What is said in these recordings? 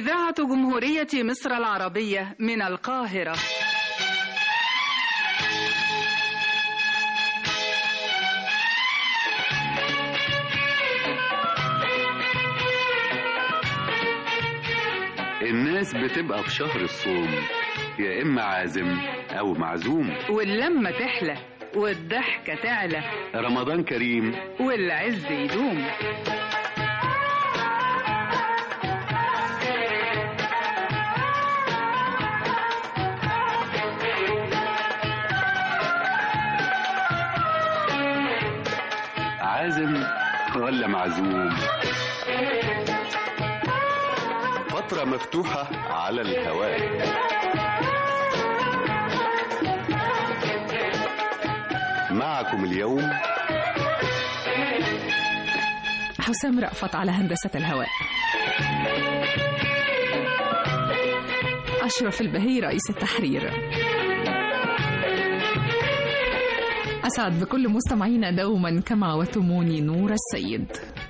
إذاعة جمهورية مصر العربية من القاهرة الناس بتبقى في شهر الصوم يا إما عازم أو معزوم واللمة تحلى والضحكة تعلى رمضان كريم والعز يدوم عازم ولا معزوم فترة مفتوحة على الهواء معكم اليوم حسام رأفت على هندسة الهواء أشرف البهي رئيس التحرير أسعد بكل مستمعينا دوما كما عودتموني نور السيد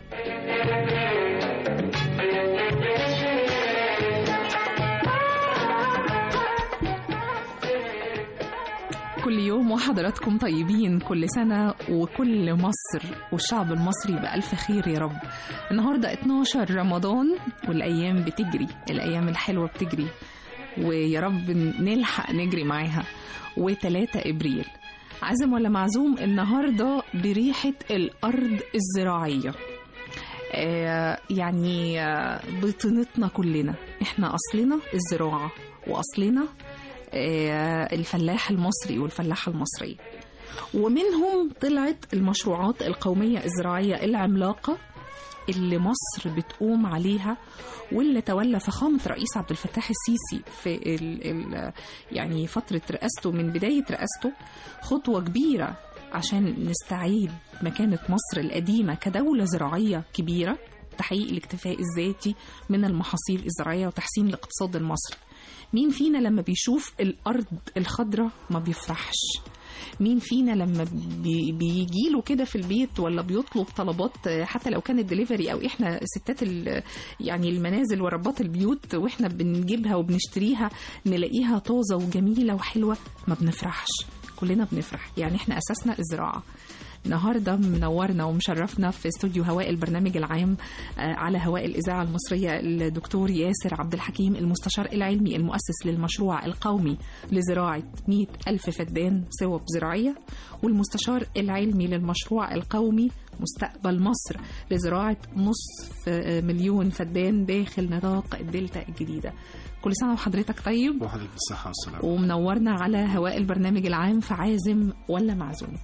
كل يوم وحضراتكم طيبين كل سنة وكل مصر والشعب المصري بألف خير يا رب النهاردة 12 رمضان والأيام بتجري الأيام الحلوة بتجري ويا رب نلحق نجري معاها و3 إبريل عزم ولا معزوم النهاردة بريحة الأرض الزراعية آه يعني آه بطنتنا كلنا احنا أصلنا الزراعة وأصلنا آه الفلاح المصري والفلاحة المصرية ومنهم طلعت المشروعات القومية الزراعية العملاقة اللي مصر بتقوم عليها واللي تولى فخامة رئيس عبد الفتاح السيسي في ال ال يعني فترة رئاسته من بداية رئاسته خطوة كبيرة عشان نستعيد مكانة مصر القديمة كدولة زراعية كبيرة تحقيق الاكتفاء الذاتي من المحاصيل الزراعية وتحسين الاقتصاد المصري مين فينا لما بيشوف الأرض الخضراء ما بيفرحش مين فينا لما بي بيجي له كده في البيت ولا بيطلب طلبات حتى لو كانت دليفري او احنا ستات يعني المنازل وربات البيوت واحنا بنجيبها وبنشتريها نلاقيها طازه وجميله وحلوه ما بنفرحش كلنا بنفرح يعني احنا اساسنا الزراعه النهارده منورنا ومشرفنا في استوديو هواء البرنامج العام على هواء الإذاعة المصرية الدكتور ياسر عبد الحكيم المستشار العلمي المؤسس للمشروع القومي لزراعة 100 ألف فدان صوب زراعية والمستشار العلمي للمشروع القومي مستقبل مصر لزراعة نصف مليون فدان داخل نطاق الدلتا الجديدة كل سنة وحضرتك طيب وحضرتك بالصحة والسلامة ومنورنا على هواء البرنامج العام في عازم ولا معزوم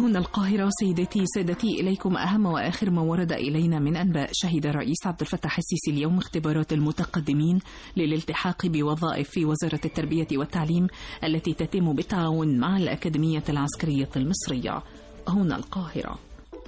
هنا القاهرة سيدتي سادتي إليكم أهم وآخر ما ورد إلينا من أنباء شهد الرئيس عبد الفتاح السيسي اليوم اختبارات المتقدمين للالتحاق بوظائف في وزارة التربية والتعليم التي تتم بالتعاون مع الأكاديمية العسكرية المصرية هنا القاهرة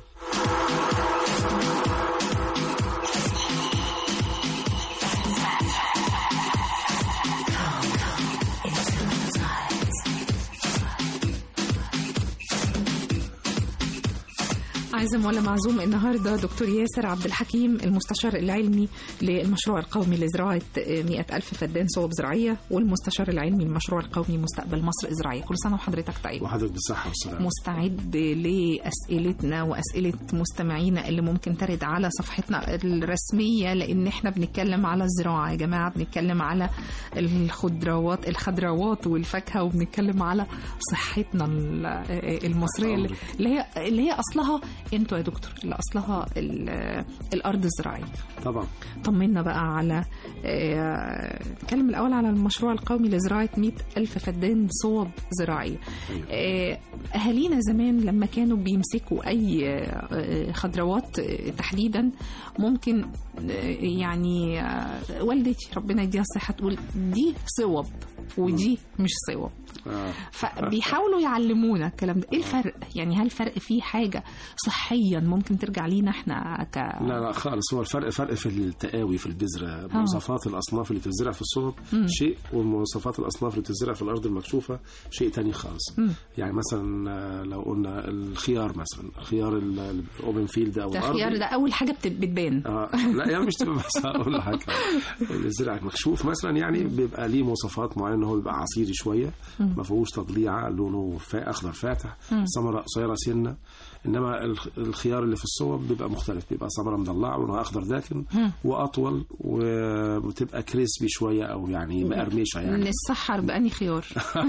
عازم ولا معزوم النهارده دكتور ياسر عبد الحكيم المستشار العلمي للمشروع القومي لزراعه 100 ألف فدان صوب زراعيه والمستشار العلمي للمشروع القومي مستقبل مصر الزراعيه كل سنه وحضرتك طيب وحضرتك بالصحة والسلامة مستعد لأسئلتنا وأسئلة مستمعينا اللي ممكن ترد على صفحتنا الرسمية لأن احنا بنتكلم على الزراعة يا جماعة بنتكلم على الخضروات الخضروات والفاكهة وبنتكلم على صحتنا ال- المصرية اللي اللي هي اللي هي أصلها انتوا يا دكتور اللي أصلها ال- الأرض الزراعية طبعا طمنا بقى على آه، نتكلم الأول على المشروع القومي لزراعة 100 ألف فدان صوب زراعية آه، أهالينا زمان لما كانوا بيمسكوا أي آه، خضروات آه، تحديدا ممكن آه، يعني آه، والدتي ربنا يديها الصحة تقول دي صوب ودي مش صوب آه. فبيحاولوا يعلمونا الكلام ده ايه الفرق يعني هل الفرق فيه حاجة صحيا ممكن ترجع لينا احنا ك لا لا خالص هو الفرق فرق في التقاوي في البذرة مواصفات الأصناف اللي بتزرع في الصوب شيء ومواصفات الأصناف اللي بتزرع في الأرض المكشوفة شيء تاني خالص يعني مثلا آه، لو قلنا الخيار مثلا الخيار ال- الأوبن فيلد أو ده الأرض خيار ده اول حاجه بت- بتبان آه لا يعني مش تبقى بس هقول لك حاجه الزرع مكشوف مثلا يعني بيبقى ليه مواصفات معينه ان هو بيبقى عصيري شويه ما فيهوش تضليعه لونه فا اخضر فاتح ثمره قصيره سنه انما الخ- الخيار اللي في الصوب بيبقى مختلف بيبقى ثمره مضلعه ولونها اخضر داكن واطول وبتبقى كريسبي شويه او يعني مقرمشه يعني نسحر بأني خيار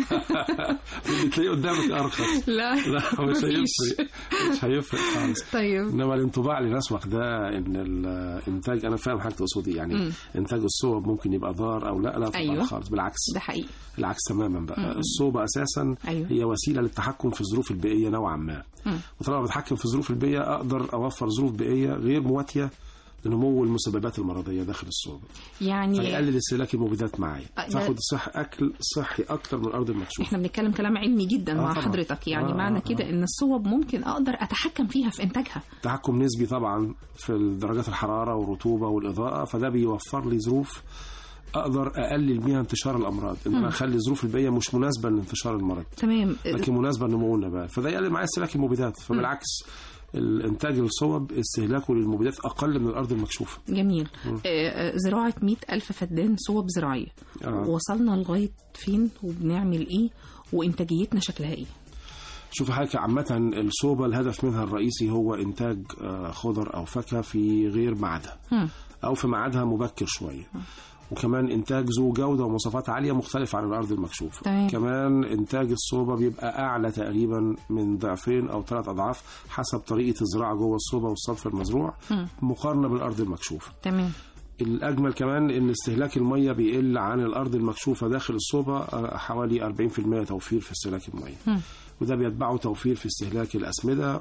بتلاقيه قدامك ارخص لا لا مش مفيش. هيفرق مش هيفرق خالص طيب انما الانطباع اللي الناس واخداه ان الانتاج انا فاهم حاجه تقصدي يعني مم. انتاج الصوب ممكن يبقى ضار او لا لا طبعا أيوة. خالص بالعكس ده حقيقي العكس تماما بقى الصوبة اساسا أيوة. هي وسيله للتحكم في الظروف البيئيه نوعا ما مم. وطالما بتحكم في الظروف البيئيه اقدر اوفر ظروف بيئيه غير مواتيه لنمو المسببات المرضيه داخل الصوبة يعني فيقلل استهلاك المبيدات معايا أه، ده- فاخد صح اكل صحي اكتر من الارض المكشوفه احنا بنتكلم كلام علمي جدا آه مع طبعا. حضرتك يعني آه، معنى آه، كده ان الصوب ممكن اقدر اتحكم فيها في انتاجها تحكم نسبي طبعا في درجات الحرارة والرطوبة والإضاءة فده بيوفر لي ظروف أقدر أقلل بيها انتشار الأمراض إن أنا أخلي الظروف البيئية مش مناسبة لانتشار المرض تمام لكن مناسبة لنمو النبات فده يقلل معايا استهلاك المبيدات فبالعكس الانتاج الصوب استهلاكه للمبيدات اقل من الارض المكشوفه جميل آه، آه، زراعة 100 ألف فدان صوب زراعية آه. وصلنا لغاية فين وبنعمل إيه وإنتاجيتنا شكلها إيه شوف حضرتك عامة الصوبة الهدف منها الرئيسي هو إنتاج آه، خضر أو فاكهة في غير ميعادها هم. أو في ميعادها مبكر شوية وكمان إنتاج ذو جودة ومواصفات عالية مختلف عن الأرض المكشوفة تمام. كمان إنتاج الصوبة بيبقى أعلى تقريبا من ضعفين أو ثلاث أضعاف حسب طريقة الزراعة جوه الصوبة والصرف المزروع مقارنة بالأرض المكشوفة تمام الأجمل كمان إن استهلاك المية بيقل عن الأرض المكشوفة داخل الصوبة آه، حوالي 40% توفير في استهلاك المية وده بيتبعه توفير في استهلاك الأسمدة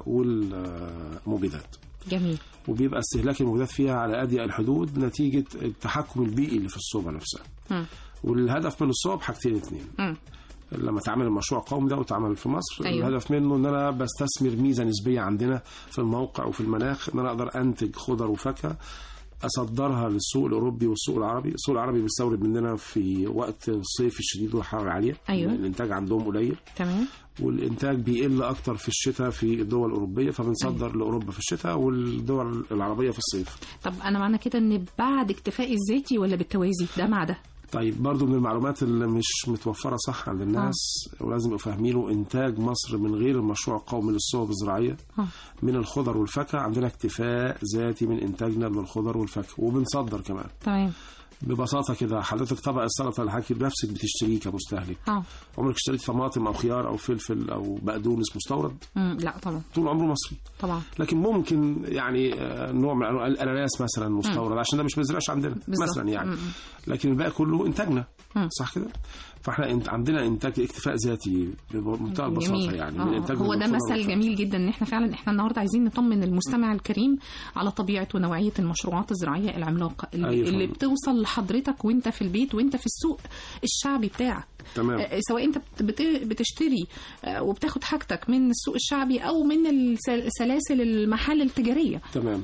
والمبيدات جميل وبيبقى استهلاك المبيدات فيها على أضيق الحدود نتيجة التحكم البيئي اللي في الصوبة نفسها هم. والهدف من الصوب حاجتين اتنين هم. لما اتعمل المشروع القومي ده واتعمل في مصر أيوة. الهدف منه ان انا بستثمر ميزه نسبيه عندنا في الموقع وفي المناخ ان انا اقدر انتج خضر وفاكهه اصدرها للسوق الاوروبي والسوق العربي، السوق العربي بيستورد مننا في وقت الصيف الشديد والحراره العاليه أيوة. الانتاج عندهم قليل تمام والانتاج بيقل اكتر في الشتاء في الدول الاوروبيه فبنصدر لاوروبا في الشتاء والدول العربيه في الصيف. طب أنا معنى كده إن بعد اكتفائي الذاتي ولا بالتوازي ده مع ده طيب برضو من المعلومات اللي مش متوفرة صح عند الناس ولازم يبقوا فاهمينه إنتاج مصر من غير المشروع القومي للصوب الزراعية آه. من الخضر والفاكهة عندنا اكتفاء ذاتي من إنتاجنا من الخضر والفاكهة وبنصدر كمان تمام ببساطه كده حضرتك طبق السلطه اللي حضرتك بنفسك بتشتريه كمستهلك اه عمرك اشتريت طماطم او خيار او فلفل او بقدونس مستورد مم. لا طبعا طول عمره مصري طبعا لكن ممكن يعني آه، نوع من أنواع الاناناس مثلا مستورد عشان ده مش بيزرعش عندنا بالظبط. مثلا يعني مم. لكن الباقي كله انتاجنا مم. صح كده فاحنا انت عندنا انتاج اكتفاء ذاتي بمنتهى البساطه جميل. يعني آه، من انتاج هو ده الخضار مثل والفاكهة. جميل جدا ان احنا فعلا احنا النهارده عايزين نطمن المستمع الكريم على طبيعه ونوعيه المشروعات الزراعيه العملاقه اللي, أيوة اللي فندم. بتوصل لحضرتك وانت في البيت وانت في السوق الشعبي بتاعك تمام آه، سواء انت بت- بت- بتشتري آه، وبتاخد حاجتك من السوق الشعبي او من السل- سلاسل المحال التجاريه تمام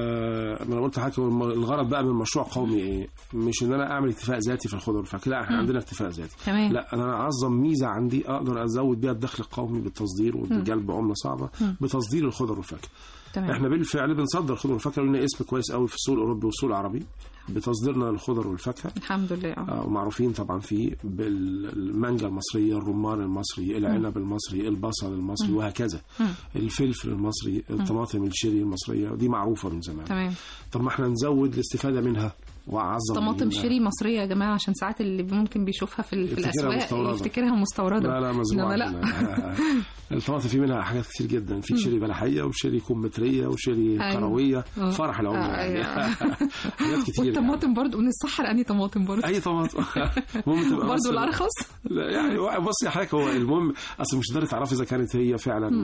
آه ما انا قلت لحضرتك هو الم- الغرض بقى من مشروع قومي ايه مش ان انا اعمل اكتفاء ذاتي في الخضر والفاكهه لا احنا عندنا اكتفاء ذاتي تمام لا انا اعظم ميزه عندي اقدر ازود بيها الدخل القومي بالتصدير وبجلب عمله صعبه بتصدير الخضر والفاكهه تمام احنا بالفعل بنصدر خضر والفاكهه لنا اسم كويس قوي في السوق الاوروبي والسوق العربي بتصديرنا للخضر والفاكهه الحمد لله آه. آه، ومعروفين طبعا فيه بالمانجا المصريه الرمان المصري العنب المصري البصل المصري وهكذا الفلفل المصري الطماطم الشيري المصريه دي معروفه من زمان تمام طب ما احنا نزود الاستفاده منها واعظم طماطم من- شيري مصريه يا جماعه عشان ساعات اللي ممكن بيشوفها في, ال- في يفتكرها الاسواق مستوردة. يفتكرها مستورده لا لا مزروعه إنما لا عندنا. الطماطم في منها حاجات كتير جدا في شيري بلحيه وشيري كمثريه وشيري أيوة. كرويه آه. فرح العمر آه، يعني أيوة. حاجات كتير يعني. والطماطم برضو من الصحراء انهي طماطم برضو اي طماطم المهم تبقى برضو بس- الارخص لا يعني بص يا حضرتك هو المهم اصل مش هتقدري تعرفي اذا كانت هي فعلا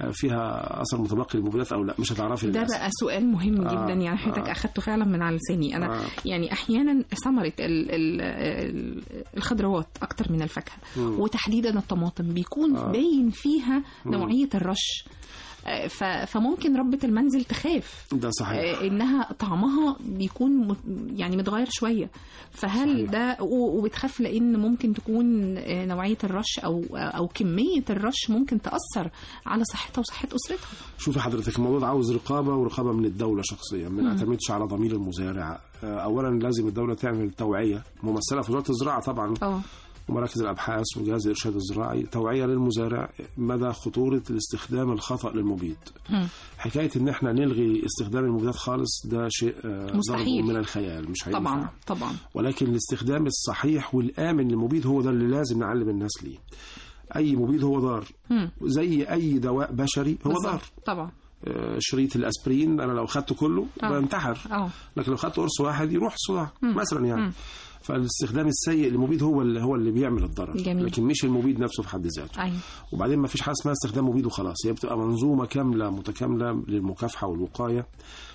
فيها اثر متبقي للمبيدات او لا مش هتعرفي ده للأسف. بقى سؤال مهم آه، جدا يعني حضرتك آه. اخدته فعلا من على لساني انا آه. يعني احيانا ثمره ال- ال- ال- الخضروات اكتر من الفاكهه وتحديدا الطماطم بيكون آه. باين فيها نوعيه الرش آه، ف- فممكن ربة المنزل تخاف ده صحيح آه، انها طعمها بيكون م- يعني متغير شويه فهل صحيح. ده و- وبتخاف لان ممكن تكون آه، نوعيه الرش او او كميه الرش ممكن تاثر على صحتها وصحه اسرتها شوفي حضرتك الموضوع ده عاوز رقابه ورقابه من الدوله شخصيا ما نعتمدش على ضمير المزارع آه، اولا لازم الدوله تعمل توعيه ممثله في وزاره الزراعه طبعا اه ومراكز الابحاث وجهاز الارشاد الزراعي توعيه للمزارع مدى خطوره الاستخدام الخطا للمبيد مم. حكايه ان احنا نلغي استخدام المبيدات خالص ده شيء آه، مستحيل. ضرب من الخيال مش هينفع طبعا طبعا ولكن الاستخدام الصحيح والآمن للمبيد هو ده اللي لازم نعلم الناس ليه أي مبيد هو ضار مم. زي أي دواء بشري هو ضار بالظبط. طبعا آه، شريط الأسبرين أنا لو خدته كله آه. بنتحر اه لكن لو خدت قرص واحد يروح الصداع مثلا يعني فالاستخدام السيء للمبيد هو اللي هو اللي بيعمل الضرر جميل. لكن مش المبيد نفسه في حد ذاته ايوه وبعدين ما فيش حاجه اسمها استخدام مبيد وخلاص هي بتبقى منظومه كامله متكامله للمكافحه والوقايه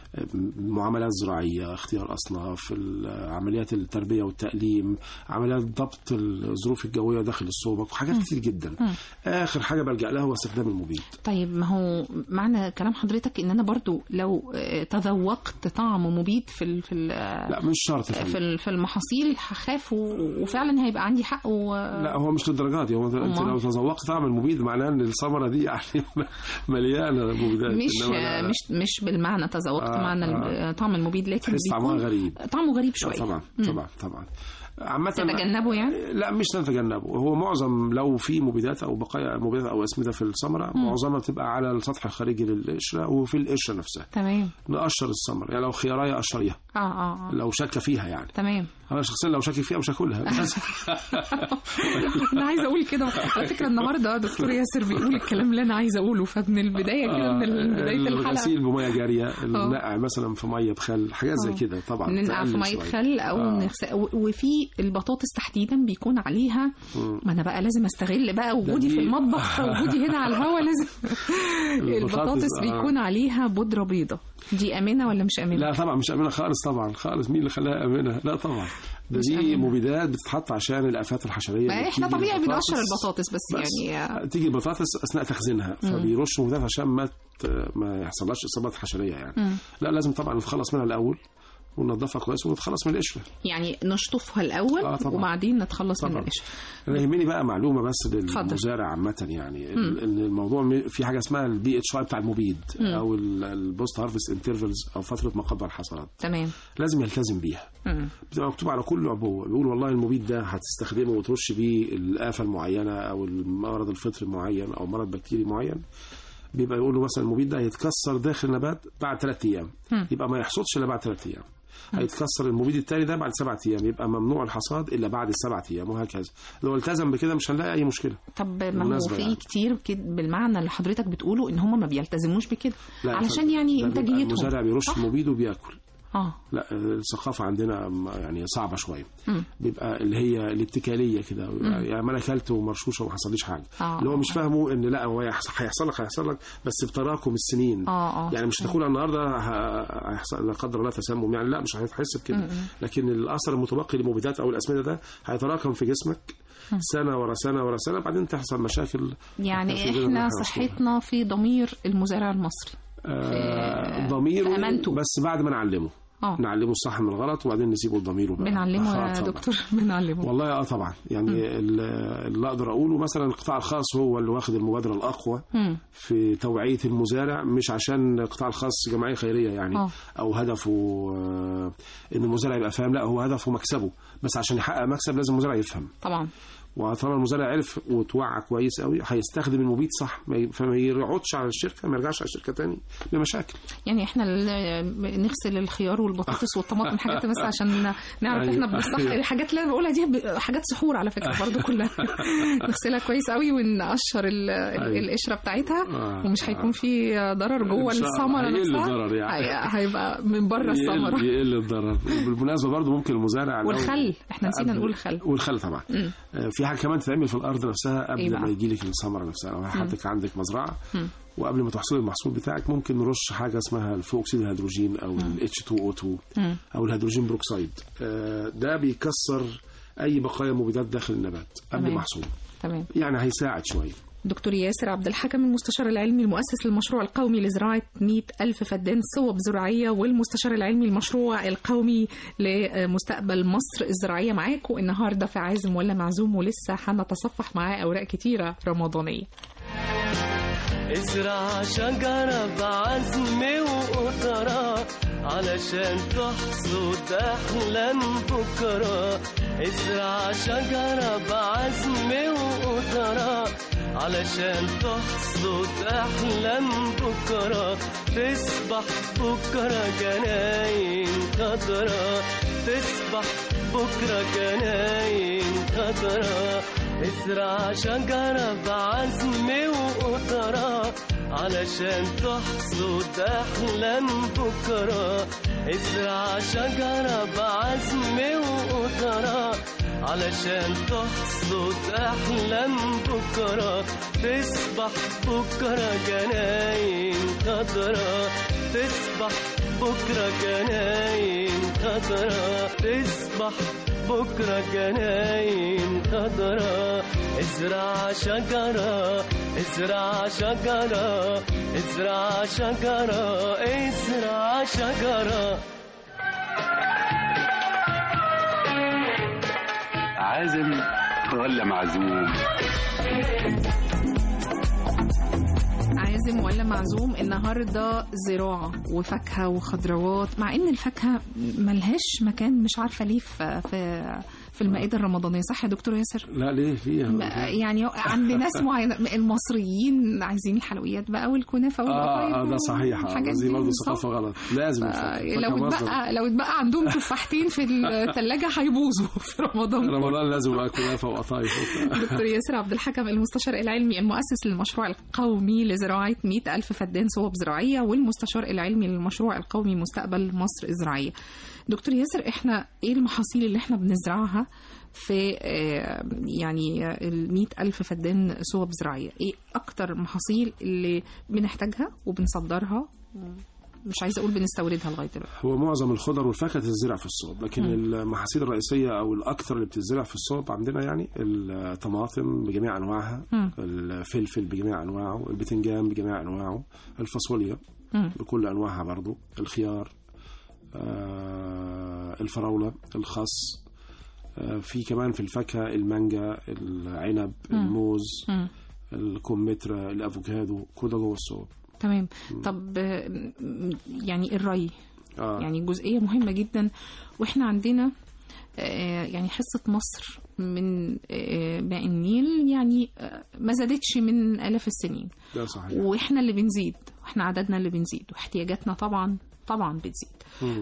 معاملات زراعيه اختيار اصناف عمليات التربيه والتاليم عمليات ضبط الظروف الجويه داخل الصوبك وحاجات كتير جدا اخر حاجه بلجا لها هو استخدام المبيد طيب ما هو معنى كلام حضرتك ان انا برضو لو آه، تذوقت طعم مبيد في ال في ال لا مش شرط يا في فندم. ال- في المحاصيل هخاف و- وفعلا هيبقى عندي حق و... لا هو مش للدرجات دي هو انت أمال؟ لو تذوقت طعم المبيد معناه ان الثمره دي يعني مليانه مبيدات مش إنما لا- مش مش بالمعنى تذوقت آه، معنى آه. الم- طعم المبيد لكن تحس طعمها بيكون غريب طعمه غريب آه، شويه طبعا طبعا طبعا عامة تتجنبه يعني لا مش نتجنبه هو معظم لو في مبيدات او بقايا مبيدات او اسمده في الثمره معظمها بتبقى على السطح الخارجي للقشره وفي القشره نفسها تمام نقشر الثمره يعني لو خياريه قشريها اه اه اه لو شاكه فيها يعني تمام انا شخصيا لو شاكك فيها مش هاكلها بس انا عايزه اقول كده على فكره النهارده دكتور ياسر بيقول الكلام اللي انا عايزه اقوله فمن البدايه كده من ال- بدايه الحلقه الغسيل بميه جاريه النقع مثلا في ميه بخل حاجات زي آه. كده طبعا ننقع في تقلل ميه شوية. خل او آه. نغس- و- وفي البطاطس تحديدا بيكون عليها ما انا بقى لازم استغل بقى وجودي دي- في المطبخ وجودي هنا على الهوا لازم البطاطس، البطاطس آه. بيكون عليها بودره بيضه دي امنه ولا مش امنه لا طبعا مش امنه خالص طبعا خالص مين اللي خلاها امنه لا طبعا ده مش دي آمنة. مبيدات بتتحط عشان الافات الحشريه ما اللي احنا بتيجي طبيعي للبطاطس. بنقشر البطاطس بس, بس يعني تيجي البطاطس اثناء تخزينها فبيرش مبيدات عشان ما ت- ما يحصلهاش اصابات حشريه يعني لا لازم طبعا نتخلص منها الاول وننضفها كويس ونتخلص من القشره يعني نشطفها الاول آه، طبعا. وبعدين نتخلص من طبعا. القشر انا يهمني بقى معلومه بس اتفضل. للمزارع عامه يعني ال- ان الموضوع م- في حاجه اسمها البي اتش اي بتاع المبيد او البوست هارفست انترفلز او فتره ما قبل الحصاد تمام لازم يلتزم بيها مم. بتبقى مكتوب على كل عبوه بيقول والله المبيد ده هتستخدمه وترش بيه الآفة المعينة أو المرض الفطري المعين أو مرض بكتيري معين بيبقى يقول له مثلا المبيد ده هيتكسر داخل النبات بعد ثلاث أيام مم. يبقى ما يحصدش إلا بعد ثلاث أيام هيتكسر المبيد التاني ده بعد سبعة ايام يبقى ممنوع الحصاد الا بعد السبعة ايام وهكذا لو التزم بكده مش هنلاقي اي مشكله طب ما هو بالمناسبة في يعني. كتير كده بالمعنى اللي حضرتك بتقوله ان هم ما بيلتزموش بكده لا، علشان يعني ده بيبقى انتاجيتهم المزارع بيرش صح؟ المبيد وبياكل اه لا الثقافة عندنا م- يعني صعبة شوية مم. بيبقى اللي هي الاتكالية كده يعني ما انا اكلت ومرشوشة وما حصليش حاجة آه. اللي هو مش فاهمه ان لا هو هيحص- هيحصل لك هيحصل لك بس بتراكم السنين اه اه يعني مش هتاكلها النهارده ه- هيحصل لا قدر الله تسمم يعني لا مش هتحس بكده لكن الاثر المتبقي للمبيدات او الاسمده ده هيتراكم في جسمك سنه ورا سنه ورا سنه بعدين تحصل مشاكل في يعني جسم احنا الحيوان. صحتنا في ضمير المزارع المصري آه ضميره أمانته. بس بعد ما نعلمه اه نعلمه الصح من الغلط وبعدين نسيبه لضميره بقى بنعلمه آه، يا طبعاً. دكتور بنعلمه والله اه طبعا يعني ال- اللي اقدر اقوله مثلا القطاع الخاص هو اللي واخد المبادره الاقوى مم. في توعيه المزارع مش عشان القطاع الخاص جمعيه خيريه يعني آه. او هدفه آه، ان المزارع يبقى فاهم لا هو هدفه مكسبه بس عشان يحقق مكسب لازم المزارع يفهم طبعا وطالما المزارع عرف وتوعى كويس قوي هيستخدم المبيد صح ما ي- فما يقعدش على الشركه ما يرجعش على الشركه تاني بمشاكل يعني احنا ال- نغسل الخيار والبطاطس والطماطم حاجات بس عشان نعرف أيوة. احنا بنصح أيوة. الحاجات اللي انا بقولها دي ب- حاجات سحور على فكره برضو كلها نغسلها كويس قوي ونقشر ال- ال- أيوة. القشره بتاعتها آه. ومش هيكون في ضرر جوه إن شاء الله. الثمره هيقل نفسها الضرر يعني. هي- هيبقى من بره الثمره يقل, يقل الضرر بالمناسبه برضو ممكن المزارع لو- والخل احنا نسينا قبل- نقول الخل والخل طبعا مم. آه، في حاجه كمان تتعمل في الارض نفسها إيه قبل بقى؟ ما يجي لك الثمره نفسها لو حضرتك عندك مزرعه مم. وقبل ما تحصل المحصول بتاعك ممكن نرش حاجه اسمها الفوق اكسيد الهيدروجين او ال H2O2 مم. او الهيدروجين بروكسيد آه، ده بيكسر اي بقايا مبيدات داخل النبات قبل تمام. المحصول تمام يعني هيساعد شويه دكتور ياسر عبد الحكم المستشار العلمي المؤسس للمشروع القومي لزراعة 100 ألف فدان صوب زراعية والمستشار العلمي المشروع القومي لمستقبل مصر الزراعية معاكم النهاردة في عازم ولا معزوم ولسه هنتصفح معاه أوراق كتيرة رمضانية ازرع شجرة بعزم وقدرة علشان تحصد أحلام بكرة ازرع شجرة بعزم وقدرة علشان تحصد أحلام بكرة تصبح بكرة جناين خضرة تصبح بكرة جناين خضرة ازرع شجرة بعزم وقدرة علشان تحصد أحلام بكرة ازرع شجرة بعزم وقدرة علشان تحصد أحلام بكرة تصبح بكرة جناين خضرة تصبح بكرة جناين خضرة تصبح بكرة جناين خضرة ازرع شجرة ازرع شجرة ازرع شجرة ازرع شجرة عازم ولا معزوم عازم ولا معزوم النهاردة زراعة وفاكهة وخضروات مع إن الفاكهة ملهاش مكان مش عارفة ليه في في في المائدة الرمضانية صح يا دكتور ياسر؟ لا ليه فيها يعني عند ناس معينة المصريين عايزين الحلويات بقى والكنافة والقطايف اه اه ده صحيح والحاجات آه، دي دي، برضه صح؟ ثقافه غلط لازم آه، الفاكهة. لو فاكهة مصدر. اتبقى لو اتبقى عندهم تفاحتين في الثلاجة هيبوظوا في رمضان رمضان لازم بقى كنافه وقطايف وبتاع. دكتور ياسر عبد الحكم المستشار العلمي المؤسس للمشروع القومي لزراعة 100 ألف فدان صوب زراعية والمستشار العلمي للمشروع القومي مستقبل مصر الزراعية دكتور ياسر احنا ايه المحاصيل اللي احنا بنزرعها في آه، يعني ال 100 ألف فدان صوب زراعية ايه أكتر محاصيل اللي بنحتاجها وبنصدرها مش عايزة أقول بنستوردها لغاية دلوقتي هو معظم الخضر والفاكهه تتزرع في الصوب لكن المحاصيل الرئيسيه او الاكثر اللي بتتزرع في الصوب عندنا يعني الطماطم بجميع انواعها مم. الفلفل بجميع انواعه البتنجان بجميع انواعه الفاصوليا مم. بكل انواعها برضو الخيار آه، الفراوله الخس آه، في كمان في الفاكهه المانجا العنب الموز مم. الكمثرى الافوكادو كل ده جوه الصوب تمام طب آه، م- يعني الري اه يعني جزئية مهمة جدا واحنا عندنا آه، يعني حصة مصر من آه، ماء النيل يعني آه، ما زادتش من آلاف السنين ده صحيح واحنا اللي بنزيد واحنا عددنا اللي بنزيد واحتياجاتنا طبعا طبعا بتزيد مم.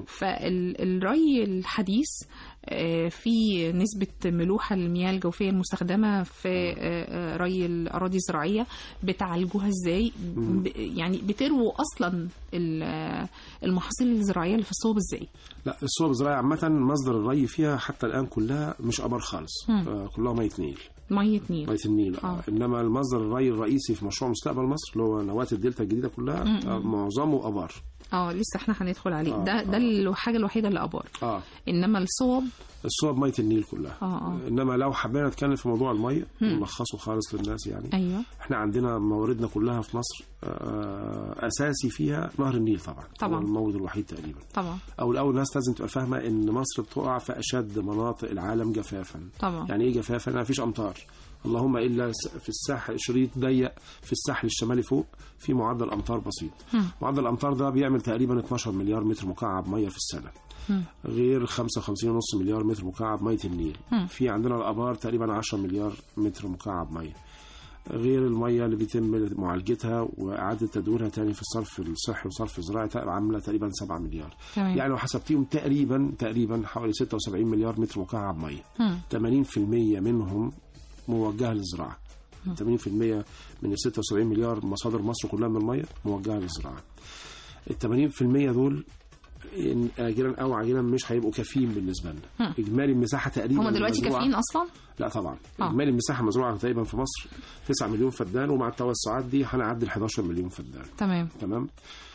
فالري الحديث آه، في نسبة ملوحة للمياه الجوفية المستخدمة في آه، آه، ري الأراضي الزراعية بتعالجوها ازاي ب- يعني بترووا أصلا ال- آه، المحاصيل الزراعية اللي في الصوب ازاي لا الصوب الزراعية عامة مصدر الري فيها حتى الآن كلها مش أبار خالص مم. آه كلها مية نيل مية نيل مية النيل آه. آه. إنما المصدر الري الرئيسي في مشروع مستقبل مصر اللي هو نواة الدلتا الجديدة كلها آه معظمه أبار اه لسه احنا هندخل عليه آه، ده ده الحاجة الوحيدة اللي أبار اه إنما الصوب الصوب مية النيل كلها اه اه انما لو حبينا نتكلم في موضوع الميه نلخصه خالص للناس يعني أيوه احنا عندنا مواردنا كلها في مصر آه، اساسي فيها نهر النيل طبعا طبعا. هو المورد الوحيد تقريبا طبعا او الاول الناس لازم تبقى فاهمه ان مصر بتقع في اشد مناطق العالم جفافا طبعا يعني ايه جفافا ما فيش امطار اللهم الا س- في الساحل شريط ضيق في الساحل الشمالي فوق في معدل امطار بسيط معدل الامطار ده بيعمل تقريبا 12 مليار متر مكعب ميه في السنه غير 55.5 مليار متر مكعب ميه النيل في عندنا الابار تقريبا 10 مليار متر مكعب ميه غير الميه اللي بيتم معالجتها واعاده تدويرها تاني في الصرف الصحي وصرف الزراعي تق- عامله تقريبا 7 مليار تمام يعني لو حسبتيهم تقريبا تقريبا حوالي 76 مليار متر مكعب ميه مم. 80% منهم موجهه للزراعه 80% من ال 76 مليار مصادر مصر كلها من الميه موجهه للزراعه ال 80% دول إن اجلا او عاجلا مش هيبقوا كافيين بالنسبه لنا اجمالي المساحه تقريبا هما دلوقتي المزروعة- كافيين أصلا لا طبعا آه. اجمالي المساحه المزروعه تقريبا في مصر 9 مليون فدان ومع التوسعات دي هنعدي ال 11 مليون فدان تمام تمام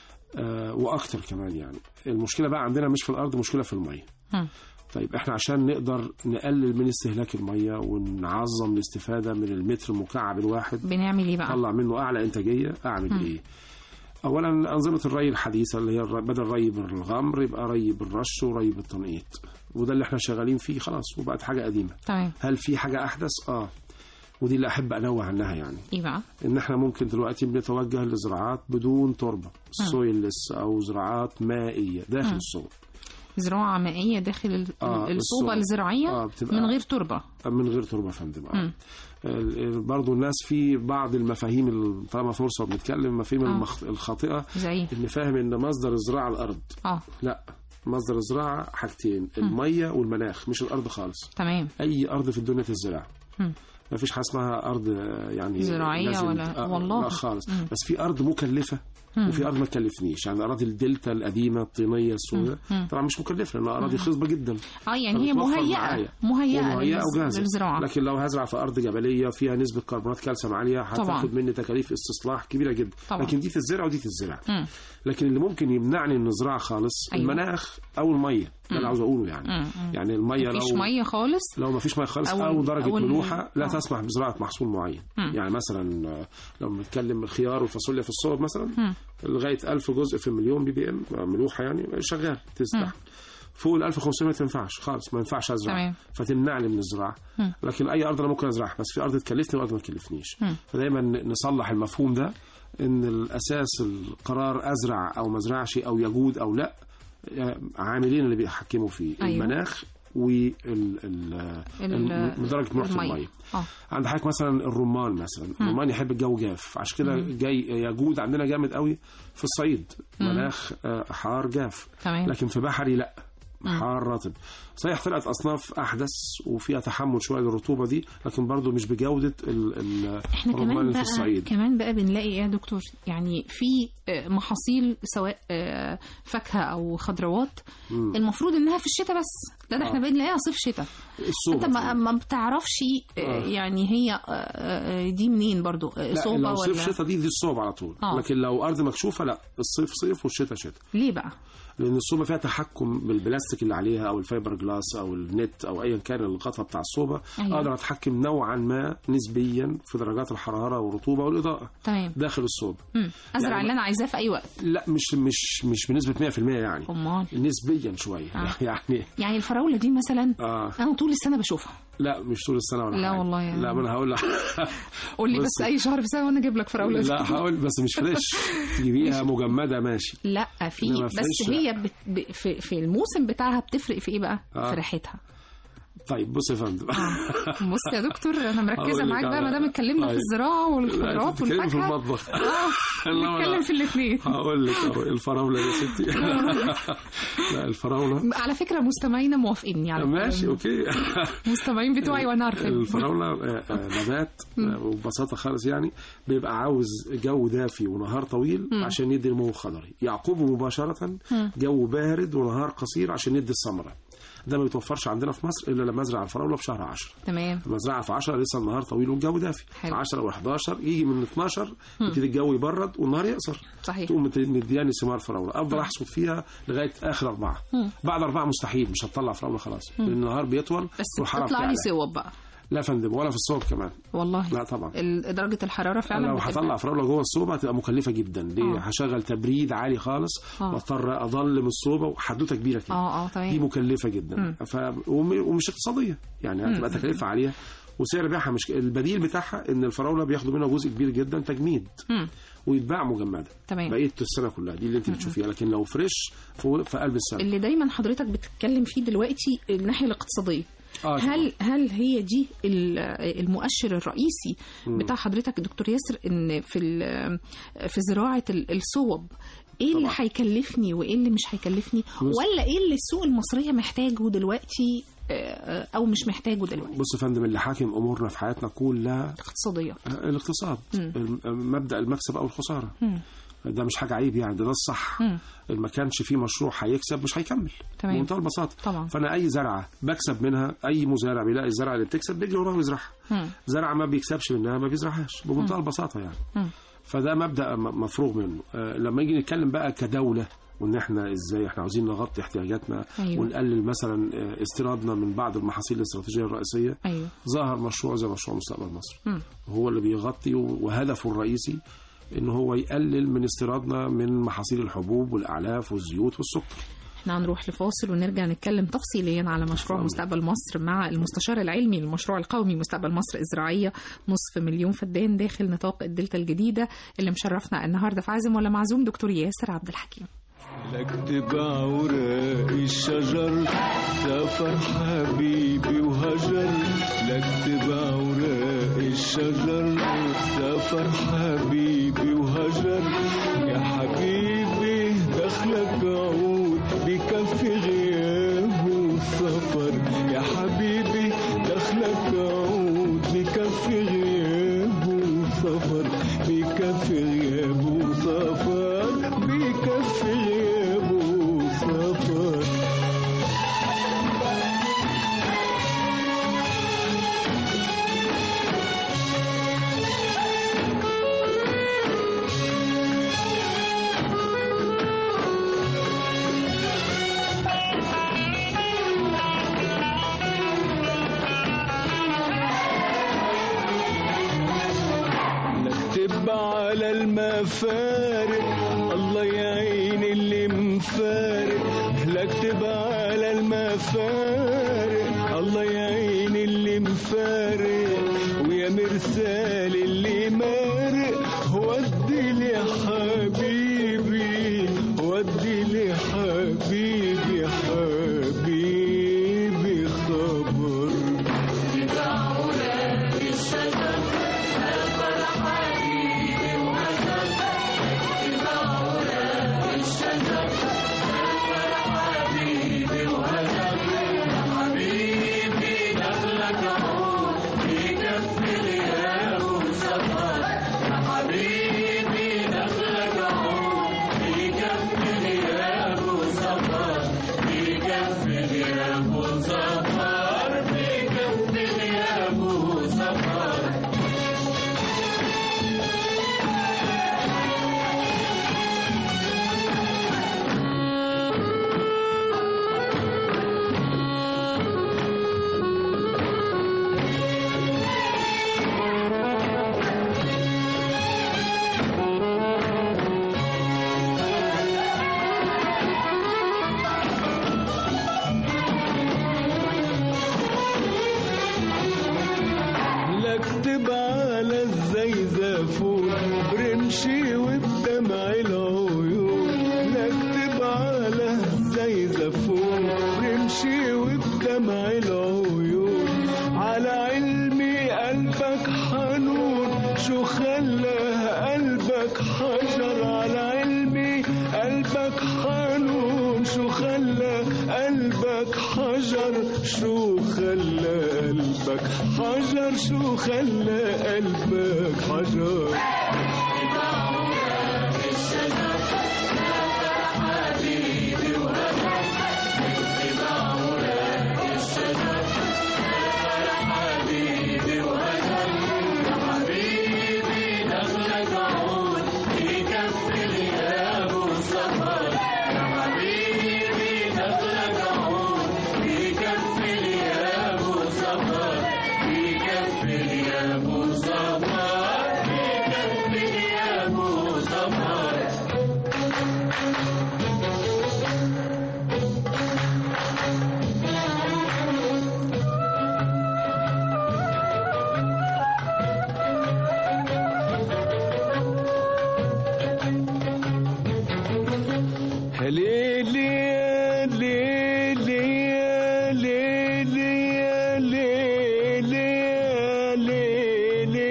آه واكتر كمان يعني المشكله بقى عندنا مش في الارض مشكله في الميه مم. طيب احنا عشان نقدر نقلل من استهلاك الميه ونعظم الاستفاده من المتر المكعب الواحد بنعمل ايه بقى؟ طلع منه اعلى انتاجيه اعمل ايه اولا انظمه الري الحديثه اللي هي الر- بدل ري بالغمر يبقى ري بالرش وري بالتنقيط وده اللي احنا شغالين فيه خلاص وبقت حاجه قديمه تمام هل في حاجه احدث اه ودي اللي احب انوه عنها يعني ايه بقى؟ ان احنا ممكن دلوقتي بنتوجه لزراعات بدون تربه سويلس او زراعات مائيه داخل الصوب زراعة مائية داخل ال- آه، الصوبة الصوبة. الزراعية آه، بتبقى- من غير تربة من غير تربه يا فندم آه. ال- برضو الناس في بعض المفاهيم ال- طالما فرصه بنتكلم المفاهيم آه. المخ... الخاطئه زي ان فاهم ان مصدر الزراعه الارض اه لا مصدر الزراعه حاجتين الميه والمناخ مش الارض خالص تمام اي ارض في الدنيا تزرع مم. ما فيش حاجه اسمها ارض آه، يعني زراعية لازم- ولا- آه، والله. لا خالص مم. بس في ارض مكلفه وفي ارض ما تكلفنيش يعني اراضي الدلتا القديمه الطينيه السوداء مم. طبعا مش مكلفه لانها اراضي خصبه جدا اه يعني هي فبتوفر مهيئة معايا. مهيئة ومهيئه للز- وجاهزه للزراعة لكن لو هزرع في ارض جبليه فيها نسبه كربونات كالسيوم عاليه طبعاً. هتاخد مني تكاليف استصلاح كبيره جدا طبعاً. لكن دي تتزرع ودي تتزرع مم. لكن اللي ممكن يمنعني من الزراعه خالص أيوة. المناخ او الميه ده اللي عاوز اقوله يعني مم. مم. يعني الميه مفيش لو مية خالص لو ما فيش ميه خالص أو- او, درجه أو ال- ملوحه لا آه. تسمح بزراعه محصول معين مم. يعني مثلا آه، لو بنتكلم الخيار والفاصوليا في الصوب مثلا مم. لغايه 1000 جزء في المليون بي بي ام آه، ملوحه يعني شغال تستحمل فوق ال 1500 ما تنفعش خالص ما ينفعش ازرع تمام. فتمنعني من الزراعه مم. لكن اي ارض انا ممكن ازرعها بس في ارض تكلفني وارض ما تكلفنيش مم. فدايما نصلح المفهوم ده ان الاساس القرار ازرع او ما ازرعش او يجود او لا آه، عاملين اللي بيحكموا فيه أيوة. المناخ وال ال- ال- ال- درجه ملوحه المية. الميه اه عند حضرتك مثلا الرمان مثلا الرمان يحب الجو جاف عشان كده جاي يجود عندنا جامد قوي في الصعيد مناخ آه، حار جاف تمام لكن في بحري لا حار رطب صحيح طلعت اصناف احدث وفيها تحمل شويه للرطوبه دي لكن برضو مش بجوده ال- ال- احنا الرمان كمان اللي في بقى الصعيد كمان بقى بنلاقي ايه يا دكتور يعني في آه، محاصيل سواء آه، فاكهه او خضروات المفروض انها في الشتاء بس لا ده احنا بنلاقيها صيف شتاء الصوبة انت ما, ما بتعرفش آه، آه. يعني هي آه، آه، دي منين برضو آه، لا صوبه لو صيف ولا شتاء دي دي الصوبة على طول آه. لكن لو ارض مكشوفه لا الصيف صيف والشتاء شتاء ليه بقى لان الصوبه فيها تحكم بالبلاستيك اللي عليها او الفايبر جلاس او النت او ايا كان الغطاء بتاع الصوبه أيوة. اقدر اتحكم نوعا ما نسبيا في درجات الحراره والرطوبه والاضاءه تمام داخل الصوبه مم. ازرع يعني- اللي انا عايزاه في اي وقت لا مش مش مش بنسبه 100% يعني امال نسبيا شويه آه. يعني يعني الفراوله دي مثلا اه انا طول السنه بشوفها لا مش طول السنه ولا لا حاجة. والله يعني. لا ما انا هقول لك قول لي بس بصي. اي شهر في سنه وانا اجيب لك فراوله لا هقول بس مش فريش تجيبيها مجمده ماشي لا في إنما بس فريش لا. هي بت... ب... في... في الموسم بتاعها بتفرق في ايه بقى؟ آه. في ريحتها طيب بص يا فندم بص يا دكتور انا مركزه هقول لك معاك بقى على- ما دام اتكلمنا في طيب. الزراعه لا، والخضروات أنت بتتكلمي في والفاكهه المطبخ اه إنما نتكلم لا. في الاثنين هقول لك أهو الفراوله يا ستي لا الفراوله على فكره مستمعينا موافقين يعني ماشي اوكي مستمعين بتوعي وانا عارفه الفراوله آه، آه، نبات آه، وببساطه خالص يعني بيبقى عاوز جو دافي ونهار طويل عشان يدي نمو خضري يعقبه مباشره جو بارد ونهار قصير عشان يدي الثمره ده ما بيتوفرش عندنا في مصر الا لما ازرع الفراوله في شهر 10 تمام المزرعه في 10 لسه النهار طويل والجو دافي حلو. 10 و11 يجي من 12 يبتدي الجو يبرد والنهار يقصر صحيح تقوم مت- مدياني ثمار فراوله افضل احصد فيها لغايه اخر اربعه بعد اربعه مستحيل مش هتطلع فراوله خلاص لان النهار بيطول بس والحراره بتطلع لي بتعلى. صوب بقى لا يا فندم ولا في الصوب كمان والله لا طبعا ال- درجه الحراره فعلا لو بتبقى- هطلع فراوله جوه الصوبه هتبقى مكلفه جدا ليه آه. هشغل تبريد عالي خالص آه. واضطر اظلم الصوبه وحدوته كبيره كده اه اه دي تمام مكلفه جدا ف... وم... ومش اقتصاديه يعني هتبقى تكلفه عاليه وسعر بيعها مش البديل بتاعها ان الفراوله بياخدوا منها جزء كبير جدا تجميد مم. ويتباع مجمده تمام. بقيه السنه كلها دي اللي انت بتشوفيها لكن لو فريش في في قلب السنه اللي دايما حضرتك بتتكلم فيه دلوقتي الناحيه الاقتصاديه آه هل هل هي دي ال- المؤشر الرئيسي بتاع حضرتك دكتور ياسر ان في ال- في زراعه ال- الصوب ايه اللي طبعاً. هيكلفني وايه اللي مش هيكلفني بص. ولا ايه اللي السوق المصريه محتاجه دلوقتي آه، آه، او مش محتاجه دلوقتي بص يا فندم اللي حاكم امورنا في حياتنا كلها اقتصاديه آه، الاقتصاد الم- مبدا المكسب او الخساره ده مش حاجه عيب يعني ده ده الصح ما كانش في مشروع هيكسب مش هيكمل تمام. بمنتهى البساطه طبعا. فانا اي زرعه بكسب منها اي مزارع بيلاقي الزرعه اللي بتكسب بيجري وراها ويزرعها مم. زرعه ما بيكسبش منها ما بيزرعهاش بمنتهى البساطه يعني مم. فده مبدا م- مفروغ منه آه، لما نيجي نتكلم بقى كدوله وان احنا ازاي احنا عاوزين نغطي احتياجاتنا أيوة. ونقلل مثلا آه، استيرادنا من بعض المحاصيل الاستراتيجيه الرئيسيه ايوه ظهر مشروع زي مشروع مستقبل مصر مم. هو اللي بيغطي وهدفه الرئيسي ان هو يقلل من استيرادنا من محاصيل الحبوب والاعلاف والزيوت والسكر احنا هنروح لفاصل ونرجع نتكلم تفصيليا على مشروع مستقبل مصر مع المستشار العلمي للمشروع القومي مستقبل مصر الزراعية نصف مليون فدان داخل نطاق الدلتا الجديدة اللي مشرفنا النهاردة في عازم ولا معزوم دكتور ياسر عبد الحكيم اكتب اوراق الشجر سافر حبيبي وهجر لاكتب اوراق الشجر سافر حبيبي وهجر يا حبيبي دخلك عود بكفي غياب وسفر يا حبيبي دخلك عود بكفي غياب وسفر بكفي غياب وسفر بكفي غياب وسفر نكتب على المفارق الله يعين اللي مفارق نكتب على المفارق الله يعين اللي مفارق ويا مرسال اللي مارق ودي لي حبيبي ودي لي حبيبي حبيبي خبر لا اكتب على الزيزفون برمشي وبدمع العيون لا اكتب على الزيزفون برمشي وبدمع العيون قلبك حنون شو خلى قلبك حجر على علمي قلبك حنون شو خلى قلبك حجر شو خلى قلبك حجر شو خلى قلبك حجر ليلي يا ليلي يا ليلي يا ليلي يا ليلي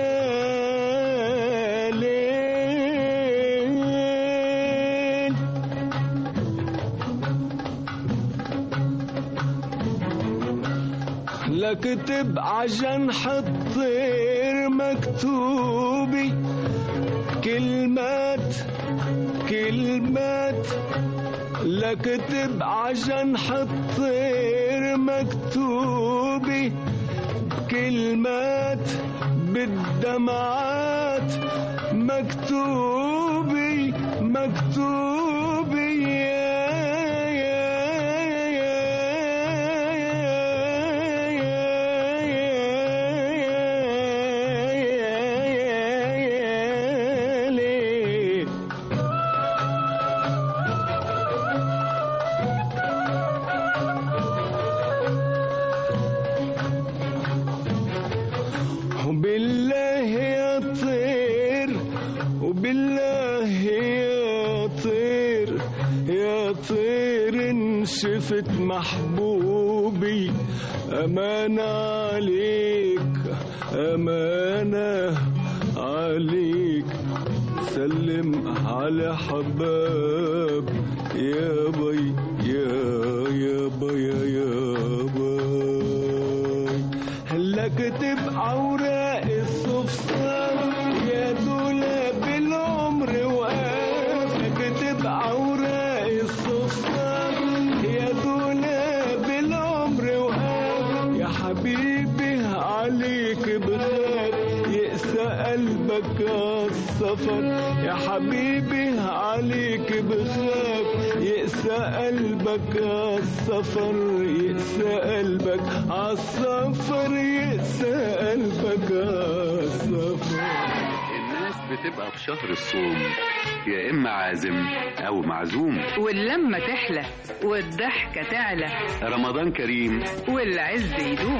يا ليل لكتب عجنح الطير مكتوبي كلمات كلمات لكتب عجنح الطير مكتوبي كلمات بالدمعات مكتوبي مكتوبي يا يا ليه وبالله يا طير وبالله يا طير يا طير إن شفت محبوبي أمانة عليك أمانة عليك سلم على حباب يا بي يا يا بي يا يا بي هلا كتب اوراق الصفصان يا دولاب العمر وقاف كتب اوراق الصفصان يا دولاب العمر وقاف يا حبيبي عليك بخاف يقسى قلبك عالسفر يا حبيبي عليك بخاف يقسى قلبك عالسفر يقسى قلبك عالسفر يقسى قلبك عالسفر الناس بتبقى في شهر الصوم يا إما عازم أو معزوم واللمة تحلى والضحكة تعلى رمضان كريم والعز يدوم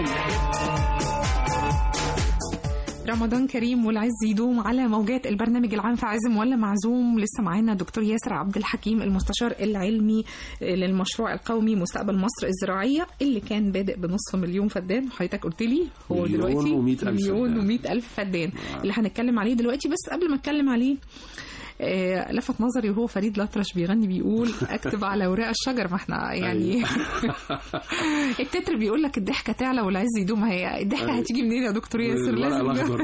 رمضان كريم والعز يدوم على موجات البرنامج العام في عازم ولا معزوم لسه معانا دكتور ياسر عبد الحكيم المستشار العلمي للمشروع القومي مستقبل مصر الزراعية اللي كان بادئ بنصف مليون فدان حضرتك قلت لي هو مليون دلوقتي ومئة ألف مليون فدان. ومئة ألف فدان اللي هنتكلم عليه دلوقتي بس قبل ما اتكلم عليه آه، لفت نظري وهو فريد الأطرش بيغني بيقول اكتب على وراق الشجر ما احنا يعني التتر بيقول لك الضحكه تعلى والعز يدوم هي الضحكه أيوة. هتيجي منين يا دكتور ياسر الورق لازم الأخضر.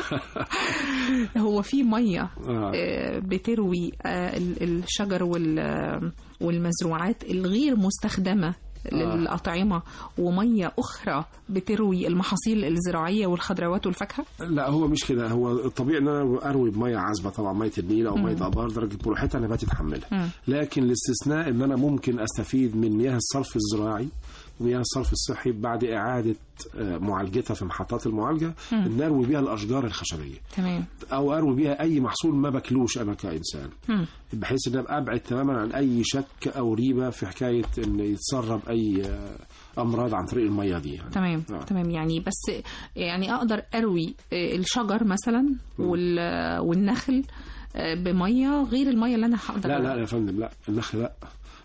هو في ميه آه. آه، بتروي آه، ال- الشجر وال- والمزروعات الغير مستخدمه للأطعمة ومية أخرى بتروي المحاصيل الزراعية والخضروات والفاكهة لا هو مش كده هو الطبيعي ان انا اروي بميه عذبه طبعا ميه النيل او ميه ابار درجه ملوحتها انا تتحملها لكن الاستثناء ان انا ممكن استفيد من مياه الصرف الزراعي ومياه الصرف الصحي بعد اعاده آه، معالجتها في محطات المعالجه ان اروي بيها الاشجار الخشبيه تمام او اروي بيها اي محصول ما باكلوش انا كانسان مم. بحيث ان ابقى ابعد تماما عن اي شك او ريبه في حكايه ان يتسرب اي آه، امراض عن طريق الميه دي يعني. تمام آه. تمام يعني بس يعني اقدر اروي آه، الشجر مثلا وال- والنخل آه، بميه غير الميه اللي انا هقدر لا لا يا فندم لا النخل لا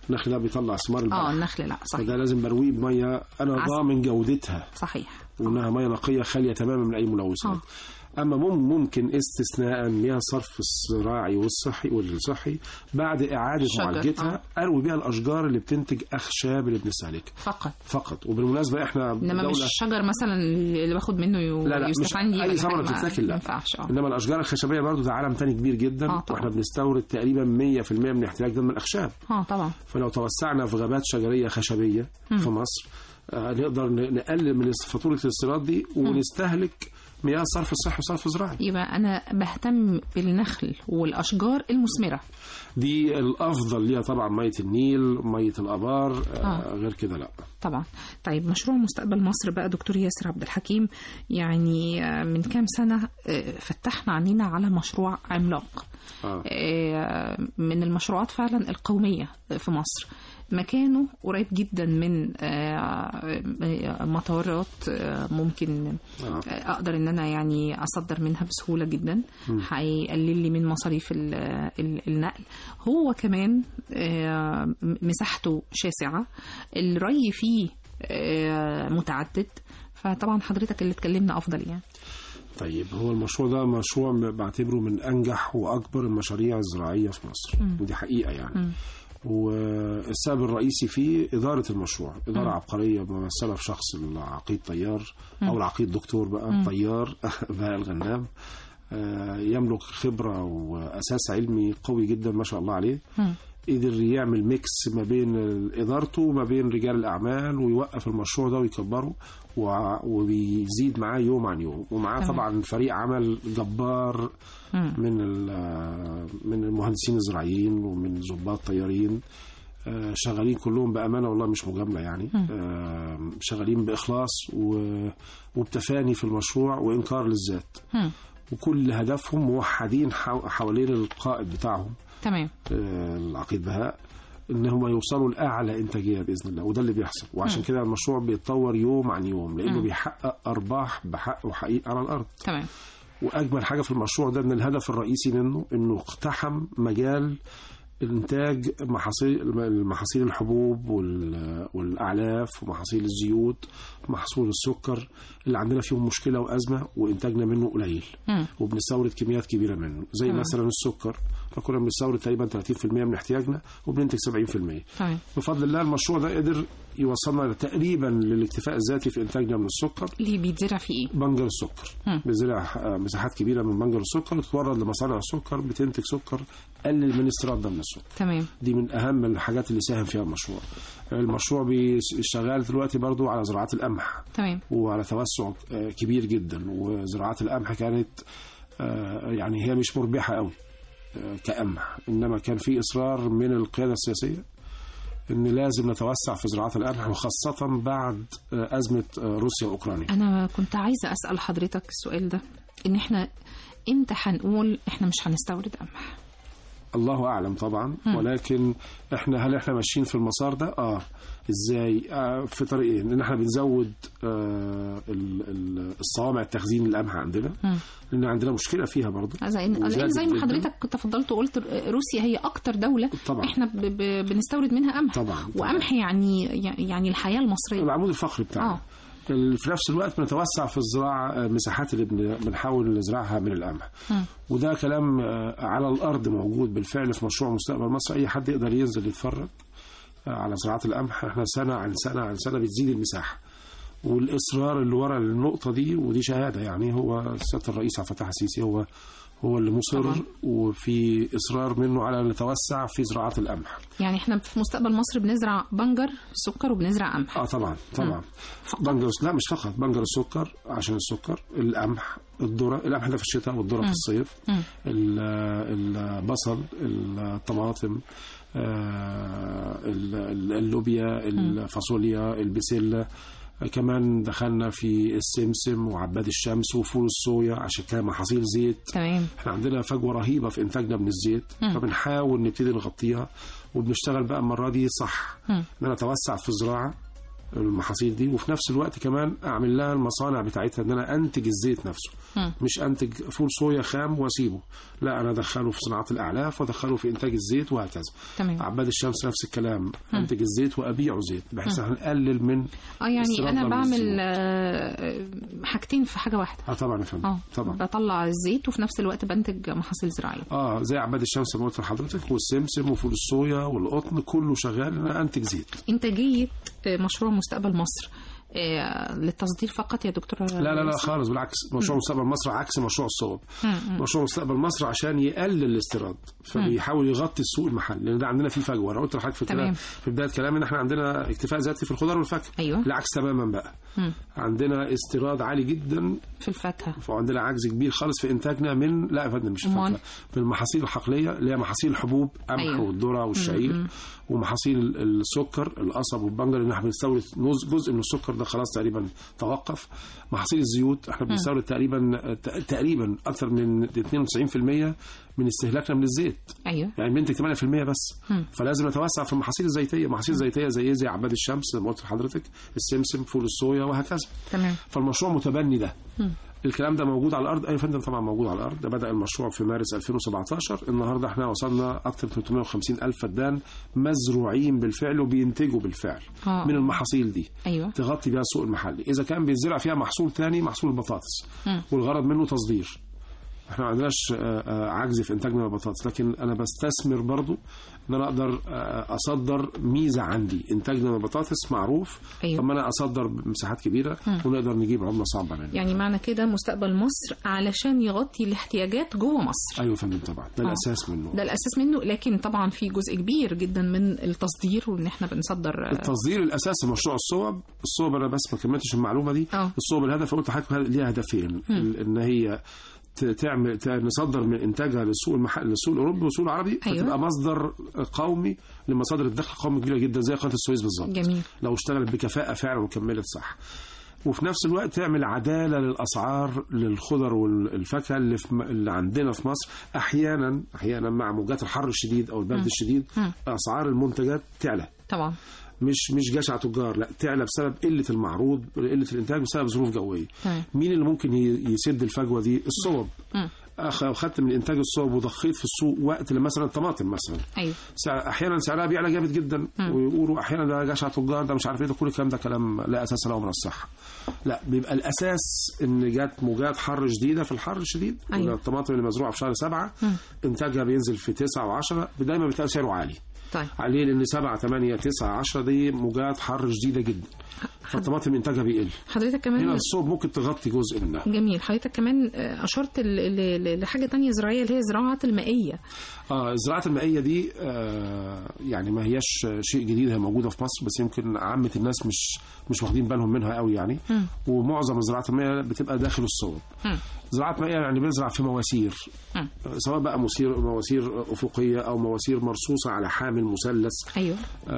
النخل ده بيطلع ثمار اه البلح النخل لا صحيح فده لازم برويه بميه انا عسل. ضامن جودتها صحيح وانها ميه نقيه خاليه تماما من اي ملوثات آه. اما مم- ممكن استثناء مياه الصرف الزراعي والصحي والصحي بعد اعاده الشجر، معالجتها اروي بيها الاشجار اللي بتنتج اخشاب اللي بنستهلكها فقط فقط وبالمناسبه احنا انما مش دولة- الشجر مثلا اللي باخد منه يو- لا لا مش يستفندي اي ولا ثمره حاجة، ما- بتتاكل ما لا ينفعش اه انما الاشجار الخشبيه برضو ده عالم تاني كبير جدا آه، طبعا. واحنا بنستورد تقريبا 100% من احتياجنا من الاخشاب اه طبعا فلو توسعنا في غابات شجريه خشبيه في مصر آه، نقدر ن- نقلل من فاتوره الاستيراد دي ونستهلك مياه الصرف الصحي والصرف الزراعي يبقى انا بهتم بالنخل والاشجار المثمره دي الافضل ليها طبعا ميه النيل ميه الابار آه. آه. غير كده لا طبعا طيب مشروع مستقبل مصر بقى دكتور ياسر عبد الحكيم يعني آه، من كام سنه آه، فتحنا عينينا على مشروع عملاق آه. آه، من المشروعات فعلا القوميه في مصر مكانه قريب جدا من آه، آه، مطارات آه، ممكن آه. اقدر ان انا يعني اصدر منها بسهوله جدا هيقلل لي من مصاريف ال- ال- النقل هو كمان آه، مساحته شاسعه الري فيه آه، متعدد فطبعا حضرتك اللي اتكلمنا افضل يعني طيب هو المشروع ده مشروع م- بعتبره من انجح واكبر المشاريع الزراعيه في مصر ودي حقيقه يعني والسبب الرئيسي فيه إدارة المشروع إدارة عبقرية ممثلة في شخص العقيد طيار أو العقيد دكتور بقى طيار بهاء الغنام آه، يملك خبرة وأساس علمي قوي جدا ما شاء الله عليه قدر يعمل ميكس ما بين إدارته وما بين رجال الأعمال ويوقف المشروع ده ويكبره وع- وبيزيد معاه يوم عن يوم ومعاه تمام. طبعا فريق عمل جبار من ال- من المهندسين الزراعيين ومن ضباط طيارين آه، شغالين كلهم بأمانة والله مش مجاملة يعني آه، شغالين بإخلاص و- وبتفاني في المشروع وإنكار للذات مم. وكل هدفهم موحدين حو- حوالين القائد بتاعهم تمام آه، العقيد بهاء ان هم يوصلوا لاعلى انتاجيه باذن الله وده اللي بيحصل وعشان كده المشروع بيتطور يوم عن يوم لانه بيحقق ارباح بحق وحقيقه على الارض تمام واجمل حاجه في المشروع ده ان الهدف الرئيسي منه انه اقتحم مجال انتاج محاصيل المحاصيل الحبوب وال- والاعلاف ومحاصيل الزيوت ومحصول السكر اللي عندنا فيهم مشكله وازمه وانتاجنا منه قليل مم. وبنستورد كميات كبيره منه زي تمام. مثلا السكر فكنا بنستورد تقريبا 30% من احتياجنا وبننتج 70% تمام بفضل الله المشروع ده قدر يوصلنا تقريبا للاكتفاء الذاتي في انتاجنا من السكر اللي بيتزرع فيه ايه بنجر السكر مم. بنزرع آه، مساحات كبيره من بنجر السكر وتتورد لمصانع السكر بتنتج سكر قلل من استيرادنا من السكر تمام دي من اهم الحاجات اللي ساهم فيها المشروع المشروع بي- شغال دلوقتي برضو على زراعه القمح تمام وعلى توسع آه، كبير جدا وزراعه القمح كانت آه، يعني هي مش مربحه قوي آه، كقمح انما كان في اصرار من القياده السياسيه ان لازم نتوسع في زراعه القمح وخاصه بعد آه، ازمه آه، روسيا واوكرانيا انا كنت عايزه اسال حضرتك السؤال ده ان احنا امتى هنقول احنا مش هنستورد قمح الله اعلم طبعا ولكن احنا هل احنا ماشيين في المسار ده اه ازاي آه في طريقين ان احنا بنزود آه ال- ال- الصوامع التخزين القمح عندنا لان عندنا مشكله فيها برضه زي لان وزادت زي ما جداً. حضرتك كنت تفضلت وقلت روسيا هي اكتر دوله طبعا. احنا ب ب بنستورد منها قمح طبعا، طبعا. وقمح يعني يعني الحياه المصريه العمود الفقري بتاعنا آه. ال- في نفس الوقت بنتوسع في الزراعه آه، مساحات اللي بن- بنحاول نزرعها من القمح مم. وده كلام آه، على الارض موجود بالفعل في مشروع مستقبل مصر اي حد يقدر ينزل يتفرج آه، على زراعه القمح احنا سنه عن سنه عن سنه بتزيد المساحه والاصرار اللي ورا النقطه دي ودي شهاده يعني هو سياده الرئيس عبد الفتاح السيسي هو هو اللي مصر طبعا. وفي اصرار منه على ان نتوسع في زراعه القمح يعني احنا في مستقبل مصر بنزرع بنجر سكر وبنزرع قمح اه طبعا طبعا بنجر لا مش فقط بنجر السكر عشان السكر القمح الذره القمح ده في الشتاء والذره في الصيف مم. ال- البصل الطماطم آه، ال- ال- اللوبيا الفاصوليا البسله كمان دخلنا في السمسم وعباد الشمس وفول الصويا عشان كده محاصيل زيت تمام احنا عندنا فجوه رهيبه في انتاجنا من الزيت فبنحاول نبتدي نغطيها وبنشتغل بقى المره دي صح مم. ان انا اتوسع في الزراعه المحاصيل دي وفي نفس الوقت كمان اعمل لها المصانع بتاعتها ان انا انتج الزيت نفسه مم. مش انتج فول صويا خام واسيبه لا انا ادخله في صناعه الاعلاف وادخله في انتاج الزيت وهكذا تمام عباد الشمس نفس الكلام انتج الزيت وابيعه زيت بحيث ان نقلل من اه يعني استيراد انا برضه بعمل الزيوت. آه، حاجتين في حاجه واحده اه طبعا يا فندم اه طبعا بطلع الزيت وفي نفس الوقت بنتج محاصيل زراعيه اه زي عباد الشمس اللي قلت لحضرتك والسمسم وفول الصويا والقطن كله شغال ان انا انتج زيت انتاجيه آه، مشروع مستقبل مصر آه، للتصدير فقط يا دكتور لا لا لا خالص بالعكس مشروع مستقبل مصر عكس مشروع الصوب مشروع مستقبل مصر عشان يقلل الاستيراد فبيحاول يغطي السوق المحلي لان ده عندنا فيه فجوه انا قلت لحضرتك في تمام. كده في بدايه كلامي ان احنا عندنا اكتفاء ذاتي في الخضار والفاكهه أيوة. العكس تماما بقى مم. عندنا استيراد عالي جدا في الفاكهه وعندنا عجز كبير خالص في انتاجنا من لا يا فندم مش أمال؟ الفاكهه من المحاصيل الحقليه اللي هي محاصيل الحبوب قمح أيوة. والذره والشعير ومحاصيل ال- السكر القصب والبنجر اللي احنا بنستورد نص- جزء من السكر ده خلاص تقريبا توقف محاصيل الزيوت احنا بنستورد تقريبا تقريبا اكثر من 92% من استهلاكنا من الزيت ايوه يعني بنتج 8% بس مم. فلازم نتوسع في المحاصيل الزيتيه محاصيل زيتيه زي ايه زي عباد الشمس زي ما قلت لحضرتك السمسم فول الصويا وهكذا تمام فالمشروع متبني ده الكلام ده موجود على الارض اي فندم طبعا موجود على الارض ده بدا المشروع في مارس 2017 النهارده احنا وصلنا اكثر من 350 الف فدان مزروعين بالفعل وبينتجوا بالفعل آه. من المحاصيل دي ايوه تغطي بيها السوق المحلي اذا كان بيزرع فيها محصول تاني محصول البطاطس مم. والغرض منه تصدير احنا ما عندناش آه، آه، عجز في انتاجنا من البطاطس لكن انا بستثمر برضو ان انا اقدر آه، اصدر ميزه عندي انتاجنا من البطاطس معروف أيوة. طب ما انا اصدر بمساحات كبيره ونقدر نجيب عمله صعبه منه يعني معنى كده مستقبل مصر علشان يغطي الاحتياجات جوه مصر ايوه يا فندم طبعا ده الاساس منه ده الاساس منه لكن طبعا في جزء كبير جدا من التصدير وان احنا بنصدر آه، التصدير الاساسي مشروع الصوب الصوب انا بس ما كملتش المعلومه دي اه الصوب الهدف قلت لحضرتك ليها هدفين ال- ان هي ت- تعمل ت- نصدر من انتاجها للسوق المحل للسوق الاوروبي والسوق العربي أيوة. فتبقى مصدر قومي لمصادر الدخل القومي كبيره جدا زي قناه السويس بالظبط جميل لو اشتغلت بكفاءه فعلا وكملت صح وفي نفس الوقت تعمل عداله للاسعار للخضر والفاكهه اللي, في م... اللي عندنا في مصر احيانا احيانا مع موجات الحر الشديد او البرد الشديد مم. اسعار المنتجات تعلى طبعا مش مش جشع تجار لا تعلى بسبب قله المعروض قله الانتاج بسبب ظروف جويه تمام مين اللي ممكن ي- يسد الفجوه دي الصوب مم. أخ- خدت من انتاج الصوب وضخيت في السوق وقت اللي مثلا الطماطم مثلا ايوه سعر احيانا سعرها بيعلى جامد جدا ويقولوا احيانا ده جشع تجار ده مش عارف ايه ده كل الكلام ده كلام لا اساس له من الصحه لا بيبقى الاساس ان جت موجات حر شديده في الحر الشديد أيوة. الطماطم اللي مزروعه في شهر سبعة انتاجها بينزل في تسعة و10 دايما بتلاقي سعره عالي طيب عليه لان 7 8 9 10 دي موجات حر شديده جدا فالطماطم انتاجها بيقل حضرتك هنا كمان الصوب ممكن تغطي جزء منها جميل حضرتك كمان آه، اشرت ل- ل- لحاجه تانية زراعيه اللي هي زراعه المائيه اه الزراعه المائيه دي آه يعني ما هياش شيء جديد هي موجوده في مصر بس يمكن عامه الناس مش مش واخدين بالهم منها قوي يعني مم. ومعظم الزراعات المائيه بتبقى داخل الصوب مم. زراعه مائيه يعني بنزرع في مواسير مم. آه، سواء بقى مواسير مواسير افقيه او مواسير مرصوصه على حامل مثلث ايوه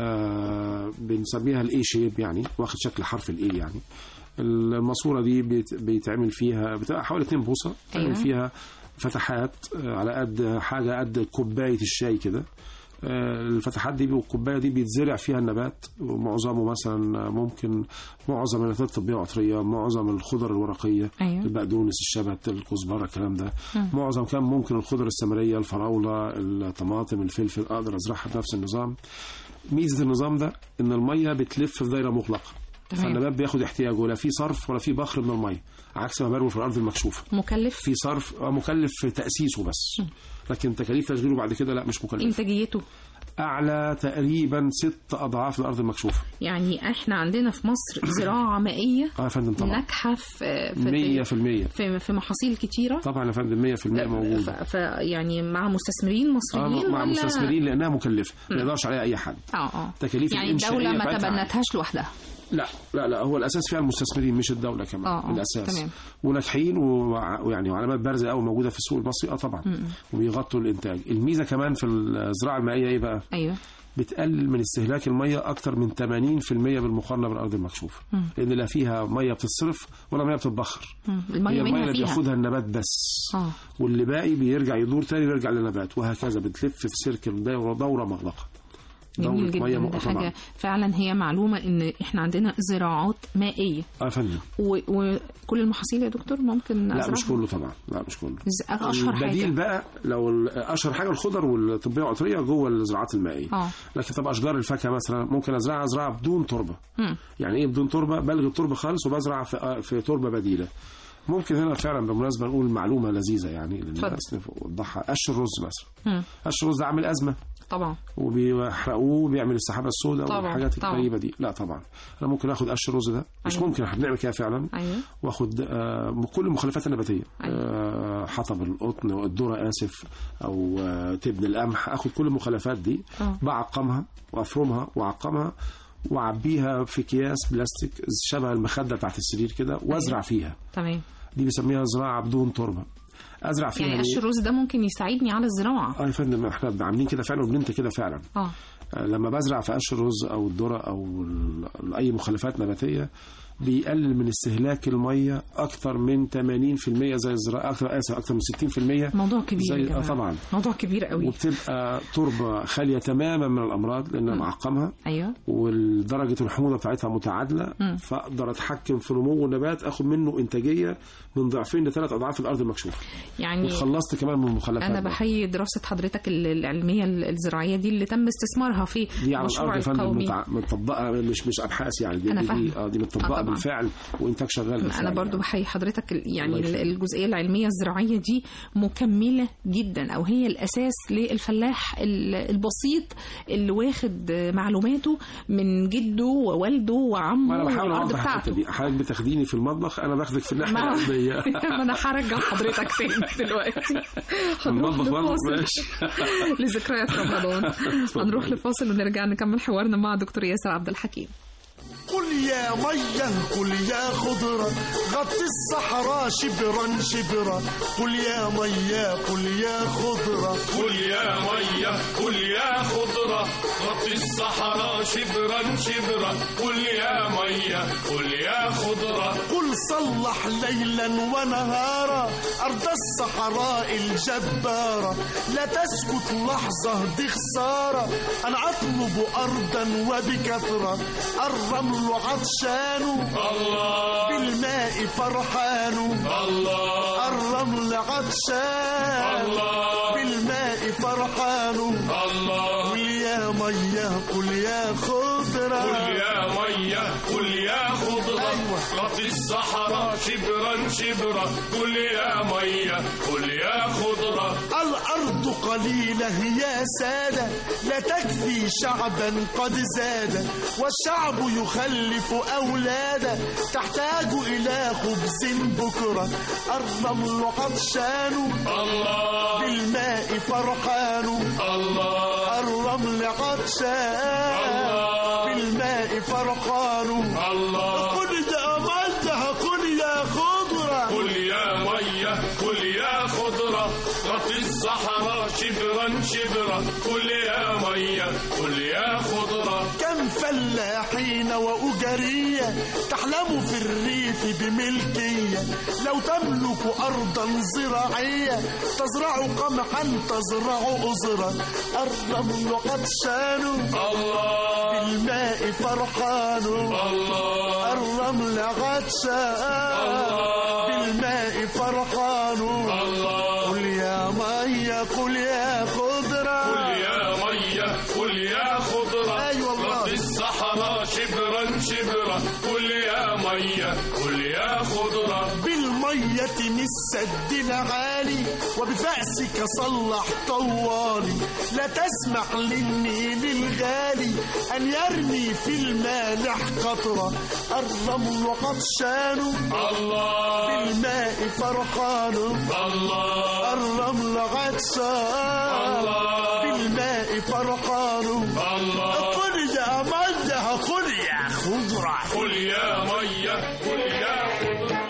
آه بنسميها الاي شيب يعني واخد شكل حرف الاي يعني الماسوره دي بيت- بيتعمل فيها بتبقى حوالي 2 بوصه بيتعمل أيوة. فيها فتحات آه، على قد حاجه قد كوبايه الشاي كده آه، الفتحات دي والكوبايه دي بيتزرع فيها النبات ومعظمه مثلا ممكن معظم النباتات الطبيه العطريه معظم الخضر الورقيه أيوة. البقدونس الشبت الكزبره الكلام ده معظم كان ممكن الخضر الثمريه الفراوله الطماطم الفلفل اقدر ازرعها بنفس النظام ميزه النظام ده ان الميه بتلف في دايره مغلقه تمام. فالنبات بياخد احتياجه لا في صرف ولا في بخر من الميه عكس ما بروي في الارض المكشوفه مكلف في صرف آه، مكلف في تاسيسه بس لكن تكاليف تشغيله بعد كده لا مش مكلف انتاجيته اعلى تقريبا ست اضعاف الارض المكشوفه يعني احنا عندنا في مصر زراعه مائيه اه يا فندم طبعا ناجحه في 100% في في محاصيل كتيره طبعا يا فندم 100% موجود ف ف- يعني مع مستثمرين مصريين آه مع ولا مستثمرين لانها مكلفه ما يقدرش عليها اي حد اه اه تكاليف يعني الإنشائية الدوله ما بتاعتها تبنتهاش لوحدها لا لا لا هو الاساس فيها المستثمرين مش الدوله كمان آه، آه، الاساس تمام. وناجحين وع- ويعني وعلامات بارزه قوي موجوده في السوق المصري اه طبعا وبيغطوا الانتاج الميزه كمان في الزراعه المائيه ايه بقى ايوه بتقلل من استهلاك الميه اكتر من 80% بالمقارنه بالارض المكشوفه لان لا فيها ميه بتتصرف ولا ميه بتتبخر مم. هي الميه الميه منها اللي فيها بياخدها النبات بس اه واللي باقي بيرجع يدور تاني ويرجع للنبات وهكذا بتلف في سيركل دايره دوره مغلقه جميل دورة مية جدا ده طبعا حاجة فعلا هي معلومة ان احنا عندنا زراعات مائية اه يا فندم و- وكل المحاصيل يا دكتور ممكن لا مش أزرعها؟ كله طبعا لا مش كله ز- اشهر البديل حاجة بقى لو ال- اشهر حاجه الخضر والطبيه والعطريه جوه الزراعات المائيه اه لكن طب اشجار الفاكهه مثلا ممكن ازرعها ازرعها بدون تربه مم. يعني ايه بدون تربه بلغي التربه خالص وبزرع في, في تربه بديله ممكن هنا فعلا بالمناسبه نقول معلومه لذيذه يعني للناس نوضحها قش الرز مثلا مم. قش الرز ده عامل ازمه طبعا وبيحرقوه بيعمل السحابه السوداء طبعاً، والحاجات طبعاً. الغريبه دي لا طبعا انا ممكن اخد قش الرز ده مش أيوة. ممكن احنا بنعمل كده فعلا ايوه واخد آه كل المخلفات النباتيه أيوة. آه حطب القطن والذره اسف او آه تبن القمح اخد كل المخلفات دي آه. بعقمها وافرمها واعقمها واعبيها في اكياس بلاستيك شبه المخده بتاعت السرير كده وازرع فيها تمام دي بيسميها زراعه بدون تربه ازرع فيها يعني قش ليه؟ الرز ده ممكن يساعدني على الزراعة اه يا فندم احنا عاملين كده فعلا وبننتج كده فعلا اه آه، لما بزرع في قش الرز او الذره او ال- اي مخلفات نباتيه بيقلل من استهلاك الميه اكتر من 80% زي الزراعه اكتر اسف اكتر من 60% موضوع كبير زي يا آه جماعة. طبعا موضوع كبير قوي وبتبقى تربه خاليه تماما من الامراض لان معقمها ايوه ودرجه الحموضه بتاعتها متعادله مم. فاقدر اتحكم في نمو النبات اخد منه انتاجيه من ضعفين لثلاث اضعاف الارض المكشوفه يعني وخلصت كمان من المخلفات انا بقى. بحيي دراسه حضرتك ال- العلميه الزراعيه دي اللي تم استثمارها في دي على المشروع الارض يا فندم القومي متع- متطبقه مش مش ابحاث يعني دي أنا دي, دي, فاهمة. آه دي آه متطبقه طبعاً. بالفعل وانتاج شغال بالفعل انا برضو يعني. بحيي حضرتك ال- يعني الله ال- يخليك. الجزئيه العلميه الزراعيه دي مكمله جدا او هي الاساس للفلاح ال- البسيط اللي واخد معلوماته من جده ووالده ما وعمه انا بحاول والارض اوضح الحته بتاعته دي حضرتك بتاخديني في المطبخ انا باخدك في الناحيه ما العلميه ما انا هرجع حضرتك تاني دلوقتي هنروح المطبخ برضه لفاصل ماشي لذكريات رمضان هنروح لفاصل ونرجع نكمل حوارنا مع دكتور ياسر عبد الحكيم كل يا مية كل يا خضرة غطي الصحراء شبرا شبرا كل يا مية كل يا خضرة كل يا مية كل يا خضرة غطي الصحراء شبرا شبرا كل يا مية كل يا خضرة قل صلح ليلا ونهارا أرض الصحراء الجبارة لا تسكت لحظة دي خسارة أنا أطلب أرضا وبكثرة الرمل عطشان الله بالماء فرحان الله الرمل عطشان الله بالماء فرحان الله قل يا مية قل يا خضرة كل يا مية كل يا خضرة أيوة. غطي الصحراء شبرا شبرا كل يا مية كل يا خضرة الأرض قليلة يا سادة لا تكفي شعبا قد زاد والشعب يخلف أولادا تحتاج إلى خبز بكرة الرمل عطشان الله بالماء فرحان الله الرمل عطشان بالماء فرحان الله قل يا مدها قل يا خضرة كل يا مية كل يا خضرة غطي الصحراء شبرا شبرا كل يا مية كل يا خضرة كم فلاحين وأجرية تحلم في الريف بملكية لو تملك أرضا زراعية تزرع قمحا تزرع أزرا الرمل عطشان الله بالماء فرحان الله الرمل عطشان بالماء فرحان الله قل يا مية قل يا خضرة كل يا مية كل يا خضرة أي والله. غطي الصحراء شبرا شبرا كل يا مية كل يا خضرة بالمية من السد العالي وبفأسك صلح طوالي لا تسمح للنيل الغالي أن يرمي في المالح قطرة الرمل عطشان الله بالماء فرحان الله الرمل عطشان بالماء فرحان الله قل يا مية قل يا خضرة كل يا مية كل يا خضرة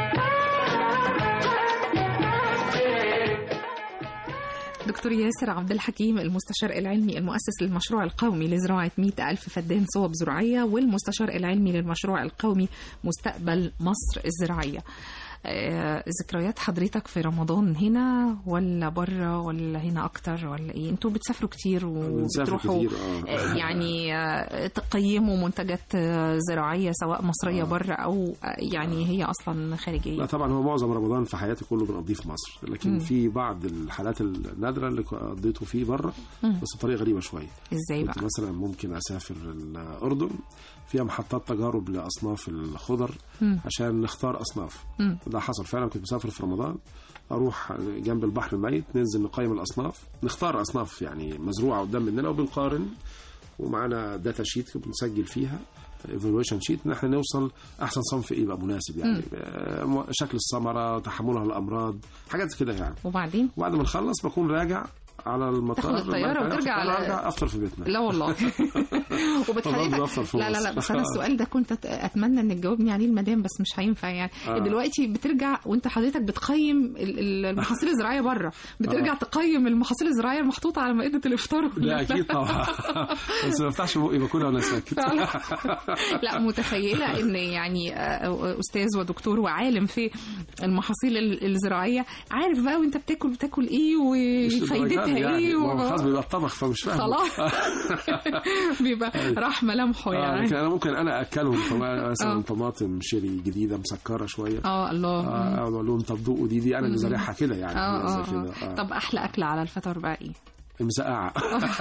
دكتور ياسر عبد الحكيم المستشار العلمي المؤسس للمشروع القومي لزراعة 100 ألف فدان صوب زراعية والمستشار العلمي للمشروع القومي مستقبل مصر الزراعية آه، ذكريات حضرتك في رمضان هنا ولا بره ولا هنا اكتر ولا ايه انتوا بتسافروا كتير بنسافر وبتروحوا كتير اه آه، يعني آه، تقيموا منتجات آه، زراعيه سواء مصريه آه. بره او آه، يعني هي اصلا خارجيه لا طبعا هو معظم رمضان في حياتي كله بنقضيه في مصر لكن مم. في بعض الحالات النادره اللي قضيته فيه بره مم. بس بطريقه غريبه شويه ازاي كنت بقى مثلا ممكن اسافر الاردن فيها محطات تجارب لاصناف الخضر مم. عشان نختار اصناف مم. ده حصل فعلا كنت مسافر في رمضان اروح جنب البحر الميت ننزل نقيم الاصناف نختار اصناف يعني مزروعه قدام مننا وبنقارن ومعانا داتا شيت بنسجل فيها ايفالويشن شيت ان احنا نوصل احسن صنف ايه يبقى مناسب يعني آه، شكل الثمره تحملها الامراض حاجات كده يعني وبعدين وبعد ما نخلص بكون راجع على المطار تاخد الطيارة لما أرجع وترجع الطيارة على- ارجع افطر في بيتنا لا والله فبرضه وبتخليك أفطر في لا لا لا مصر. بس انا السؤال ده كنت أت- اتمنى انك تجاوبني عليه المدام بس مش هينفع يعني آه. دلوقتي بترجع وانت حضرتك بتقيم ال- ال- المحاصيل الزراعيه بره بترجع آه. تقيم المحاصيل الزراعيه المحطوطه على مائده الافطار ولا لا اكيد طبعا بس ما بفتحش بقي باكلها وانا ساكت فعلا. لا متخيله ان يعني آه، استاذ ودكتور وعالم في المحاصيل ال- الزراعيه عارف بقى وانت بتاكل بتاكل ايه مش وفايدتها للدرجة دي يعني. ايه ما هو و- خلاص بيبقى الطبخ فمش فاهم خلاص بيبقى راح ملامحه آه يعني لكن انا ممكن انا اكلهم طبعاً مثلا آه. طماطم شيري جديده مسكره شويه اه الله اه أقعد اقول لهم طب دوقوا دي دي انا اللي زارعها كده يعني اه حاجة اه زي كده آه. آه. طب احلى اكله على الفطار بقى ايه المسقعه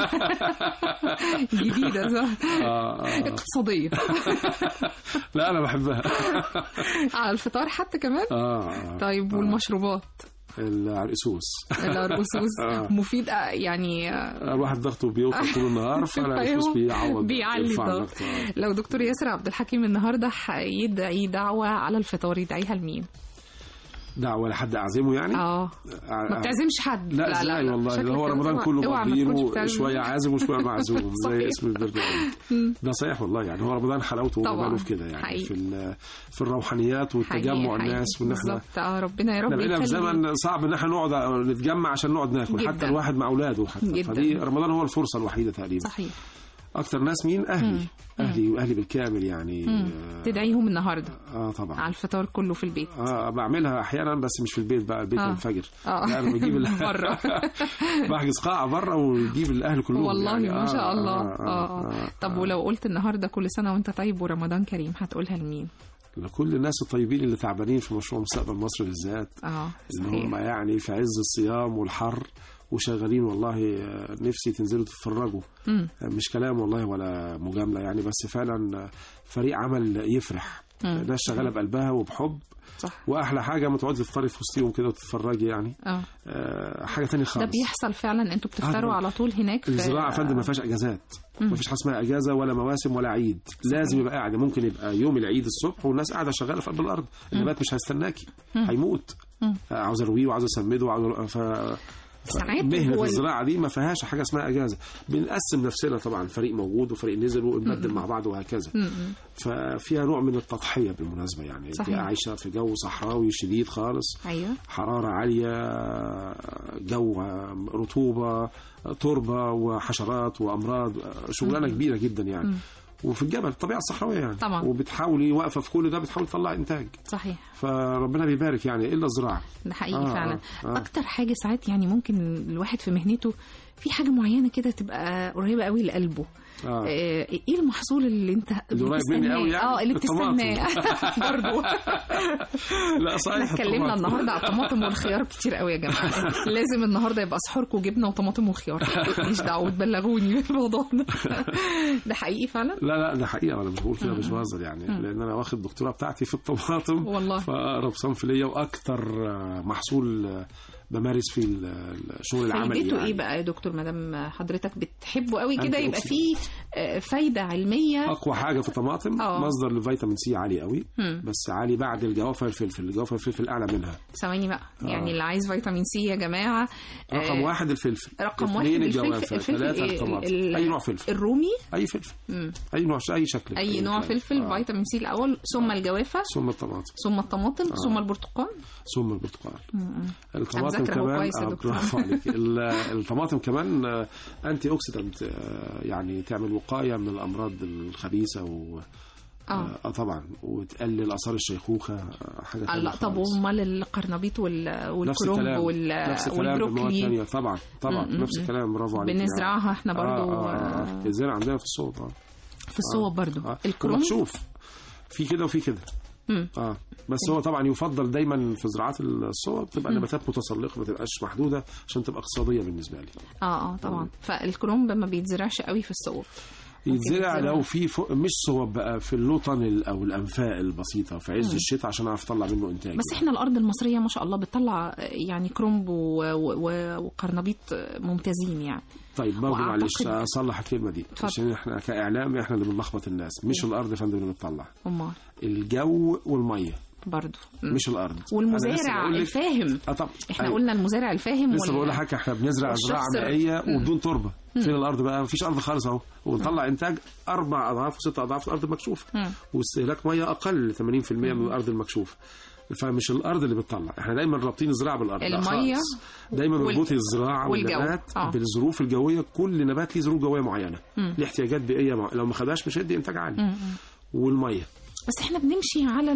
جديده صح آه، آه. اقتصاديه لا انا بحبها على الفطار حتى كمان اه آه. طيب والمشروبات العرقسوس الرؤوس آه. مفيد آه، يعني آه، الواحد ضغطه بيوطى طول النهار فالعرقسوس أيوه. بيعوض بيعلي يرفع الضغط. الضغط آه. لو دكتور ياسر عبد الحكيم النهارده هيدعي دعوه على الفطار يدعيها لمين؟ دعوه لحد اعزمه يعني اه ما بتعزمش حد لا, لا, لا والله شكلك ده هو كده رمضان اوعى- كله اوعى ما تكونش مقضينه بتعزم. شويه عازم وشويه معزوم زي صحيح. اسم البرنامج ده صحيح والله يعني هو رمضان حلاوته طبعاً. وجماله في كده يعني حقيقي. في ال- في الروحانيات والتجمع حقيقي- الناس وان احنا بالظبط اه ربنا يا رب احنا بقينا في يخلي- زمن صعب ان احنا نقعد نتجمع عشان نقعد ناكل جداً. حتى الواحد مع اولاده حتى جداً. فدي رمضان هو الفرصه الوحيده تقريبا صحيح اكتر ناس مين اهلي مم. اهلي واهلي بالكامل يعني مم. تدعيهم النهارده اه طبعا على الفطار كله في البيت اه بعملها احيانا بس مش في البيت بقى البيت آه. ينفجر اه لا انا بجيب ال- بره بحجز قاعه بره ويجيب الاهل كلهم والله يعني ما شاء الله آه, آه, آه, آه طب ولو قلت النهارده كل سنه وانت طيب ورمضان كريم هتقولها لمين؟ لكل الناس الطيبين اللي تعبانين في مشروع مستقبل مصر بالذات اه اللي هم صحيح يعني في عز الصيام والحر وشغالين والله آه، نفسي تنزلوا تتفرجوا مم. آه، مش كلام والله ولا مجامله يعني بس فعلا آه، فريق عمل يفرح مم. ناس شغاله بقلبها وبحب صح واحلى حاجه ما تقعدي تفطري في وسطهم كده وتتفرجي يعني اه آه، حاجه تانية ده خالص بيحصل فعلا انتوا بتفطروا طبعاً. على طول هناك في- الزراعه يا فندم ما فيهاش اجازات ما فيش حاجه اسمها اجازه ولا مواسم ولا عيد لازم يبقى قاعده ممكن يبقى يوم العيد الصبح والناس قاعده شغاله في قلب الارض النبات مش هيستناكي هيموت مم. آه، عاوز ارويه وعاوز اسمده وعاوز ف ساعات مهنه هو ال- الزراعه دي ما فيهاش حاجه اسمها اجازه بنقسم نفسنا طبعا فريق موجود وفريق نزل ونبدل مع بعض وهكذا مم. ففيها نوع من التضحيه بالمناسبه يعني صحيح. انت عايشه في جو صحراوي شديد خالص ايوه حرارة عالية جو رطوبة تربة وحشرات وأمراض شغلانة كبيرة جدا يعني وفي الجبل الطبيعة الصحراوية يعني طبعا. وبتحاولي واقفة في كل ده بتحاول تطلع إنتاج صحيح فربنا بيبارك يعني إلا الزراعة ده حقيقي آه، فعلا آه، آه. اكتر حاجه ساعات يعني ممكن الواحد في مهنته في حاجه معينه كده تبقى قريبه قوي لقلبه آه. آه، ايه المحصول اللي انت اللي قريب مني بتستناه؟ قوي يعني؟ اه اللي الطماطم. بتستناه برضه لا احنا صحيح اتكلمنا الطماطم. النهارده على الطماطم والخيار كتير قوي يا جماعه لازم النهارده يبقى سحوركم جبنه وطماطم وخيار ماليش دعوه تبلغوني بالموضوع ده ده حقيقي فعلا لا لا ده حقيقة أنا مش بقول كده مش بهزر يعني لأن أنا واخد الدكتوراه بتاعتي في الطماطم والله. فأقرب صنف ليا وأكتر آه، محصول آه، بمارس فيه ال- الشغل العملي فايدته يعني. ايه بقى يا دكتور مادام حضرتك بتحبه قوي كده أنتي يبقى أوكسيد. فيه آه، فايده علميه اقوى حاجه في الطماطم آه. مصدر للفيتامين سي عالي قوي مم. بس عالي بعد الجوافه الفلفل الجوافه الفلفل اعلى منها ثواني بقى يعني اللي عايز فيتامين سي يا جماعه رقم آه، واحد الفلفل رقم واحد اثنين الفلفل الجوافه الفلفل ثلاثه إيه؟ الطماطم ال- اي نوع فلفل الرومي اي فلفل مم. اي نوع اي شكل اي نوع كان. فلفل آه. فيتامين سي الاول ثم الجوافه ثم الطماطم ثم الطماطم ثم البرتقال ثم البرتقال الطماطم هنذاكر أهو كمان كويس يا آه، دكتور. برافو عليك ال- الطماطم كمان آه، انتي اوكسيدنت آه، يعني تعمل وقايه من الامراض الخبيثه و اه اه طبعا وتقلل اثار الشيخوخه آه، حاجه تانية لا طب خالص. امال القرنبيط وال- نفس والكرنب الكلام وال- نفس الكلام بمواد والبروكلي تانية طبعا طبعا م- م- نفس م. الكلام برافو عليك بنزرعها احنا برضو آه آه آه. بنزرع عندنا في الصوب اه في الصوب برضو آه. الكرنب مكشوف في كده وفي كده مم. اه بس هو طبعا يفضل دايما في زراعات الصوب تبقى نباتات متسلقه ما تبقاش محدوده عشان تبقى اقتصاديه بالنسبه لي اه اه طبعا فالكرنب ما بيتزرعش قوي في الصوب يتزرع يتزرع. لو في فوق مش صوب بقى في اللوطن ال- او الانفاق البسيطه في عز الشتاء عشان اعرف اطلع منه انتاج بس احنا الارض المصريه ما شاء الله بتطلع يعني كرنب و- و- وقرنبيط ممتازين يعني طيب برضه وأعتقد- معلش اصلح الكلمه دي اتفضل. عشان احنا كاعلام احنا اللي بنلخبط الناس مش الارض يا فندم اللي بتطلع امال الجو والميه برضو مم. مش الارض أنا لسه والمزارع بقول لك- الفاهم اه طبعا احنا أيوة. قلنا المزارع الفاهم لسه وال- بقول لحضرتك احنا بنزرع والشخص زراعه ال- مائيه مم. وبدون تربه فين الارض بقى مفيش ارض خالص اهو وبنطلع انتاج اربع اضعاف وست اضعاف الارض المكشوفه مم. واستهلاك ميه اقل 80% من الارض المكشوفه فمش الارض اللي بتطلع احنا دايما رابطين الزراعه بالارض لا المية خالص. دايما وال- مربوط الزراعه والجو. والنبات آه. بالظروف الجويه كل نبات ليه ظروف جويه معينه ليه احتياجات بيئيه مع... لو ما خدهاش مش هيدي انتاج عالي والميه بس احنا بنمشي على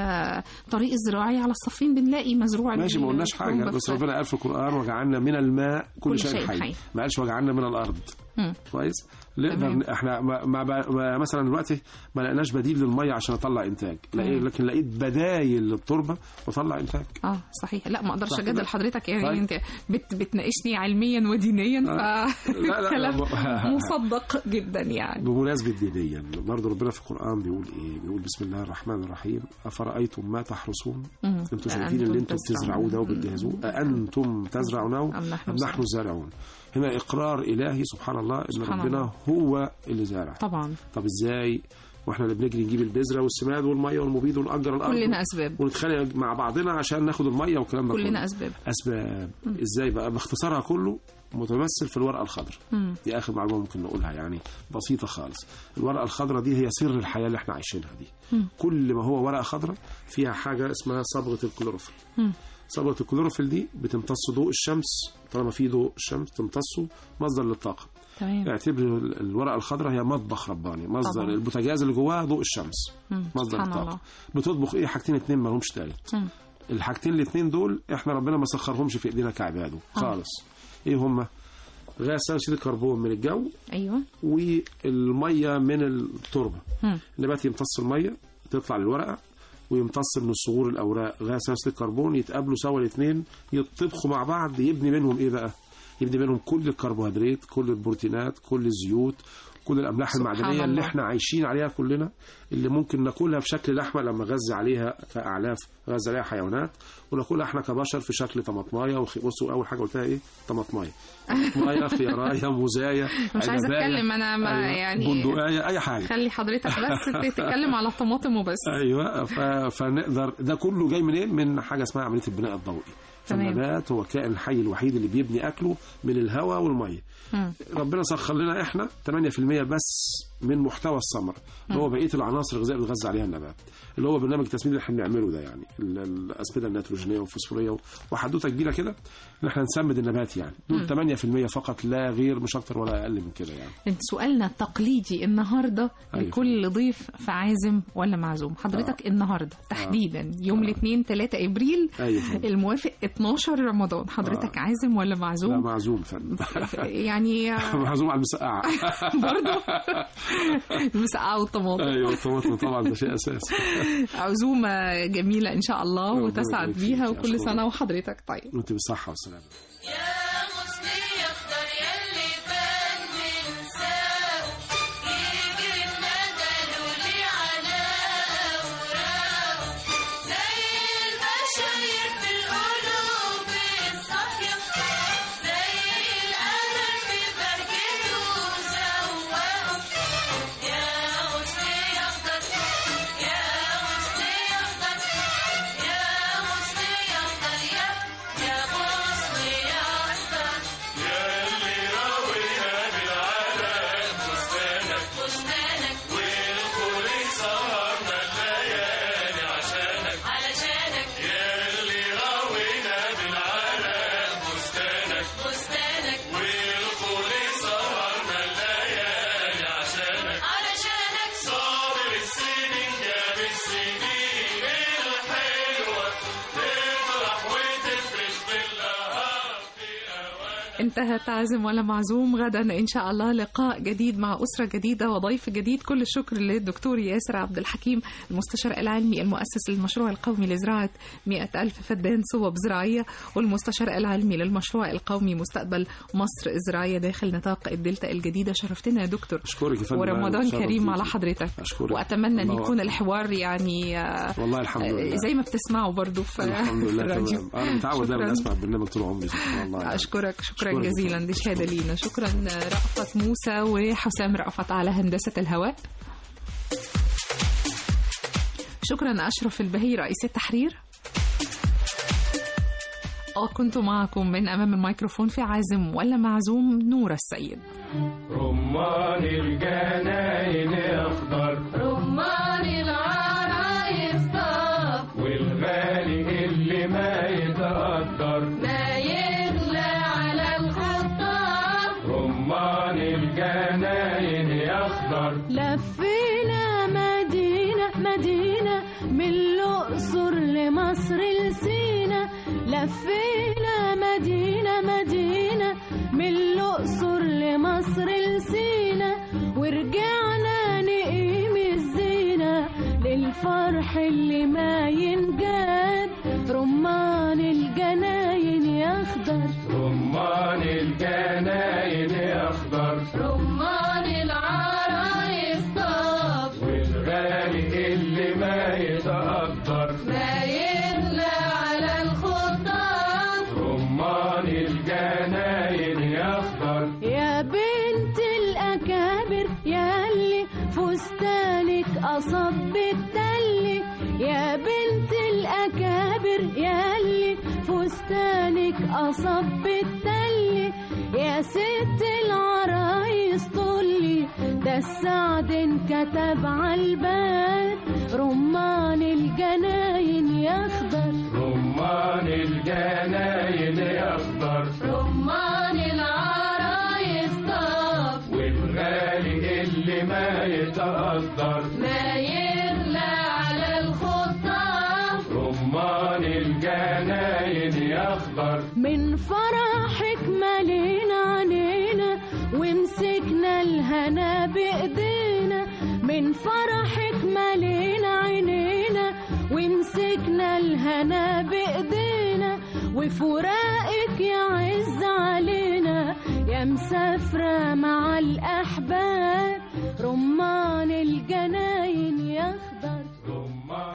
الطريق الزراعي على الصفين بنلاقي مزروع ماشي ما قلناش حاجه الكرنب بس في- ربنا قال في القران وجعلنا من الماء كل, كل شيء, شيء حي. حي. ما قالش وجعلنا من الارض مم. كويس نقدر تمام. احنا ما ما ما مثلا دلوقتي ما لقيناش بديل للميه عشان اطلع انتاج لقيت لكن لقيت بدايل للتربه واطلع انتاج اه صحيح لا ما اقدرش صح اجادل كده؟ حضرتك يعني طيب. انت بت بتناقشني علميا ودينيا ف لا، لا، كلام لا. مصدق جدا يعني بمناسبة دينيا برضه ربنا في القرآن بيقول إيه؟ بيقول بسم الله الرحمن الرحيم أفرأيتم ما تحرسون؟ مم. أنتم شايفين أأنتم اللي أنتم تزرعون. بتزرعوه ده وبتجهزوه؟ أأنتم تزرعونه أم نحن أم نحن الزارعون؟ هنا إقرار إلهي سبحان الله إن سبحان ربنا الله. هو اللي زارع طبعا طب إزاي؟ واحنا اللي بنجري نجيب البذره والسماد والميه والمبيد ونأجر الارض كلنا اسباب ونتخانق مع بعضنا عشان ناخد الميه والكلام ده كلنا كله. اسباب اسباب ازاي بقى باختصارها كله متمثل في الورقه الخضراء دي اخر معلومه ممكن نقولها يعني بسيطه خالص الورقه الخضراء دي هي سر الحياه اللي احنا عايشينها دي كل ما هو ورقه خضراء فيها حاجه اسمها صبغه الكلوروفيل صبغه الكلوروفيل دي بتمتص ضوء الشمس طالما في ضوء الشمس تمتصه مصدر للطاقه تمام اعتبر ال- الورقه الخضراء هي مطبخ رباني مصدر طبعا. البوتاجاز اللي جواها ضوء الشمس مصدر سبحان الطاقه الله. بتطبخ ايه حاجتين اتنين ما لهمش تالت مم. الحاجتين الاتنين دول احنا ربنا ما سخرهمش في ايدينا كعباده خالص ايه هما غاز ثاني اكسيد الكربون من الجو ايوه والميه من التربه مم. النبات يمتص الميه تطلع للورقه ويمتص من صغور الاوراق غاز ثاني اكسيد الكربون يتقابلوا سوا الاثنين يطبخوا مع بعض يبني منهم ايه بقى يبني منهم كل الكربوهيدرات كل البروتينات كل الزيوت كل الاملاح سبحان المعدنيه اللي الله. احنا عايشين عليها كلنا اللي ممكن ناكلها في شكل لحمه لما غذي عليها كاعلاف غذي عليها حيوانات وناكلها احنا كبشر في شكل طماطمايه وخ... بصوا اول حاجه قلتها ايه طماطمايه طماطمايه خيارايه موزايه مش عايزه عنباية، اتكلم انا ما أيوة، يعني بندقايه اي حاجه خلي حضرتك بس تتكلم على الطماطم وبس ايوه ف... فنقدر ده كله جاي منين؟ من حاجه اسمها عمليه البناء الضوئي. تمام. فالنبات هو الكائن الحي الوحيد اللي بيبني اكله من الهواء والميه. مم. ربنا سخر لنا احنا 8% بس من محتوى الثمره اللي هو بقيه العناصر الغذائيه اللي بيتغذى عليها النبات اللي هو برنامج التسميد اللي احنا بنعمله ده يعني ال- الاسمده النيتروجينيه والفوسفوريه وحدوته كبيره كده ان احنا نسمد النبات يعني دول 8% فقط لا غير مش اكتر ولا اقل من كده يعني سؤالنا التقليدي النهارده أيوة. لكل ضيف فعازم ولا معزوم حضرتك النهارده تحديدا يوم الاثنين 3 ابريل ايوه فندم. الموافق 12 رمضان حضرتك عازم ولا لا معزوم معزوم فندم يعني معزوم على المسقعه برضه المسقعه والطماطم ايوه الطماطم طبعا ده شيء اساسي عزومه جميله ان شاء الله ربنا وتسعد يبارك بيها فيك. وكل أشكرك. سنه وحضرتك طيب وانت بالصحه والسلامه يا انتهت عازم ولا معزوم غدا إن شاء الله لقاء جديد مع أسرة جديدة وضيف جديد كل الشكر للدكتور ياسر عبد الحكيم المستشار العلمي المؤسس للمشروع القومي لزراعة 100 ألف فدان صوب زراعية والمستشار العلمي للمشروع القومي مستقبل مصر الزراعية داخل نطاق الدلتا الجديدة شرفتنا يا دكتور اشكرك يا فندم ورمضان شرف كريم ليكي. على حضرتك اشكرك وأتمنى أن الله يكون أكبر. الحوار يعني آه، والله الحمد لله زي ما بتسمعوا برضو في الحمد في لله الراديو تمام انا متعود دايما شكراً. اسمع البرنامج طول عمري سبحان الله يعني. أشكرك شكرا أشكرك. جزيلا دي شهادة لينا شكرا رأفت موسى وحسام رأفت على هندسة الهواء شكرا أشرف البهي رئيس التحرير وكنت معكم من أمام الميكروفون في عازم ولا معزوم نور السيد رمان الجناين اخضر رمان العرايس طاب والغالي اللي ما يتقدر ما يغلى على الخطاب رمان الجناين اخضر لفينا مدينة مدينة من الأقصر لمصر لسينا لفينا مدينة مدينة من الأقصر لمصر لسينا ورجعنا نقيم الزينة للفرح اللي ما ينجاد رمان الجناين يخضر رمان الجناين اخضر رمان العرايس طاب والغالي اللي ما يتقدر ما يغلى على الخطاب رمان الجناين اخضر يا بنت الأكابر ياللي فستانك أصب التل يا بنت الأكابر ياللي فستانك أصب التل يا ست العرايس طلي ده السعد انكتب عالباب رمان الجناين يخضر رمان الجناين اخضر رمان العرايس طاب والغالي اللي ما يتقدر ما يغلى على الخطاب رمان الجناين اخضر من فرحك ملينا عنينا ومسكنا الهنا بايدينا من فرحك ملينا عينينا ومسكنا الهنا بايدينا وفراقك يعز علينا يا مسافرة مع الأحباب رمان الجناين يخضر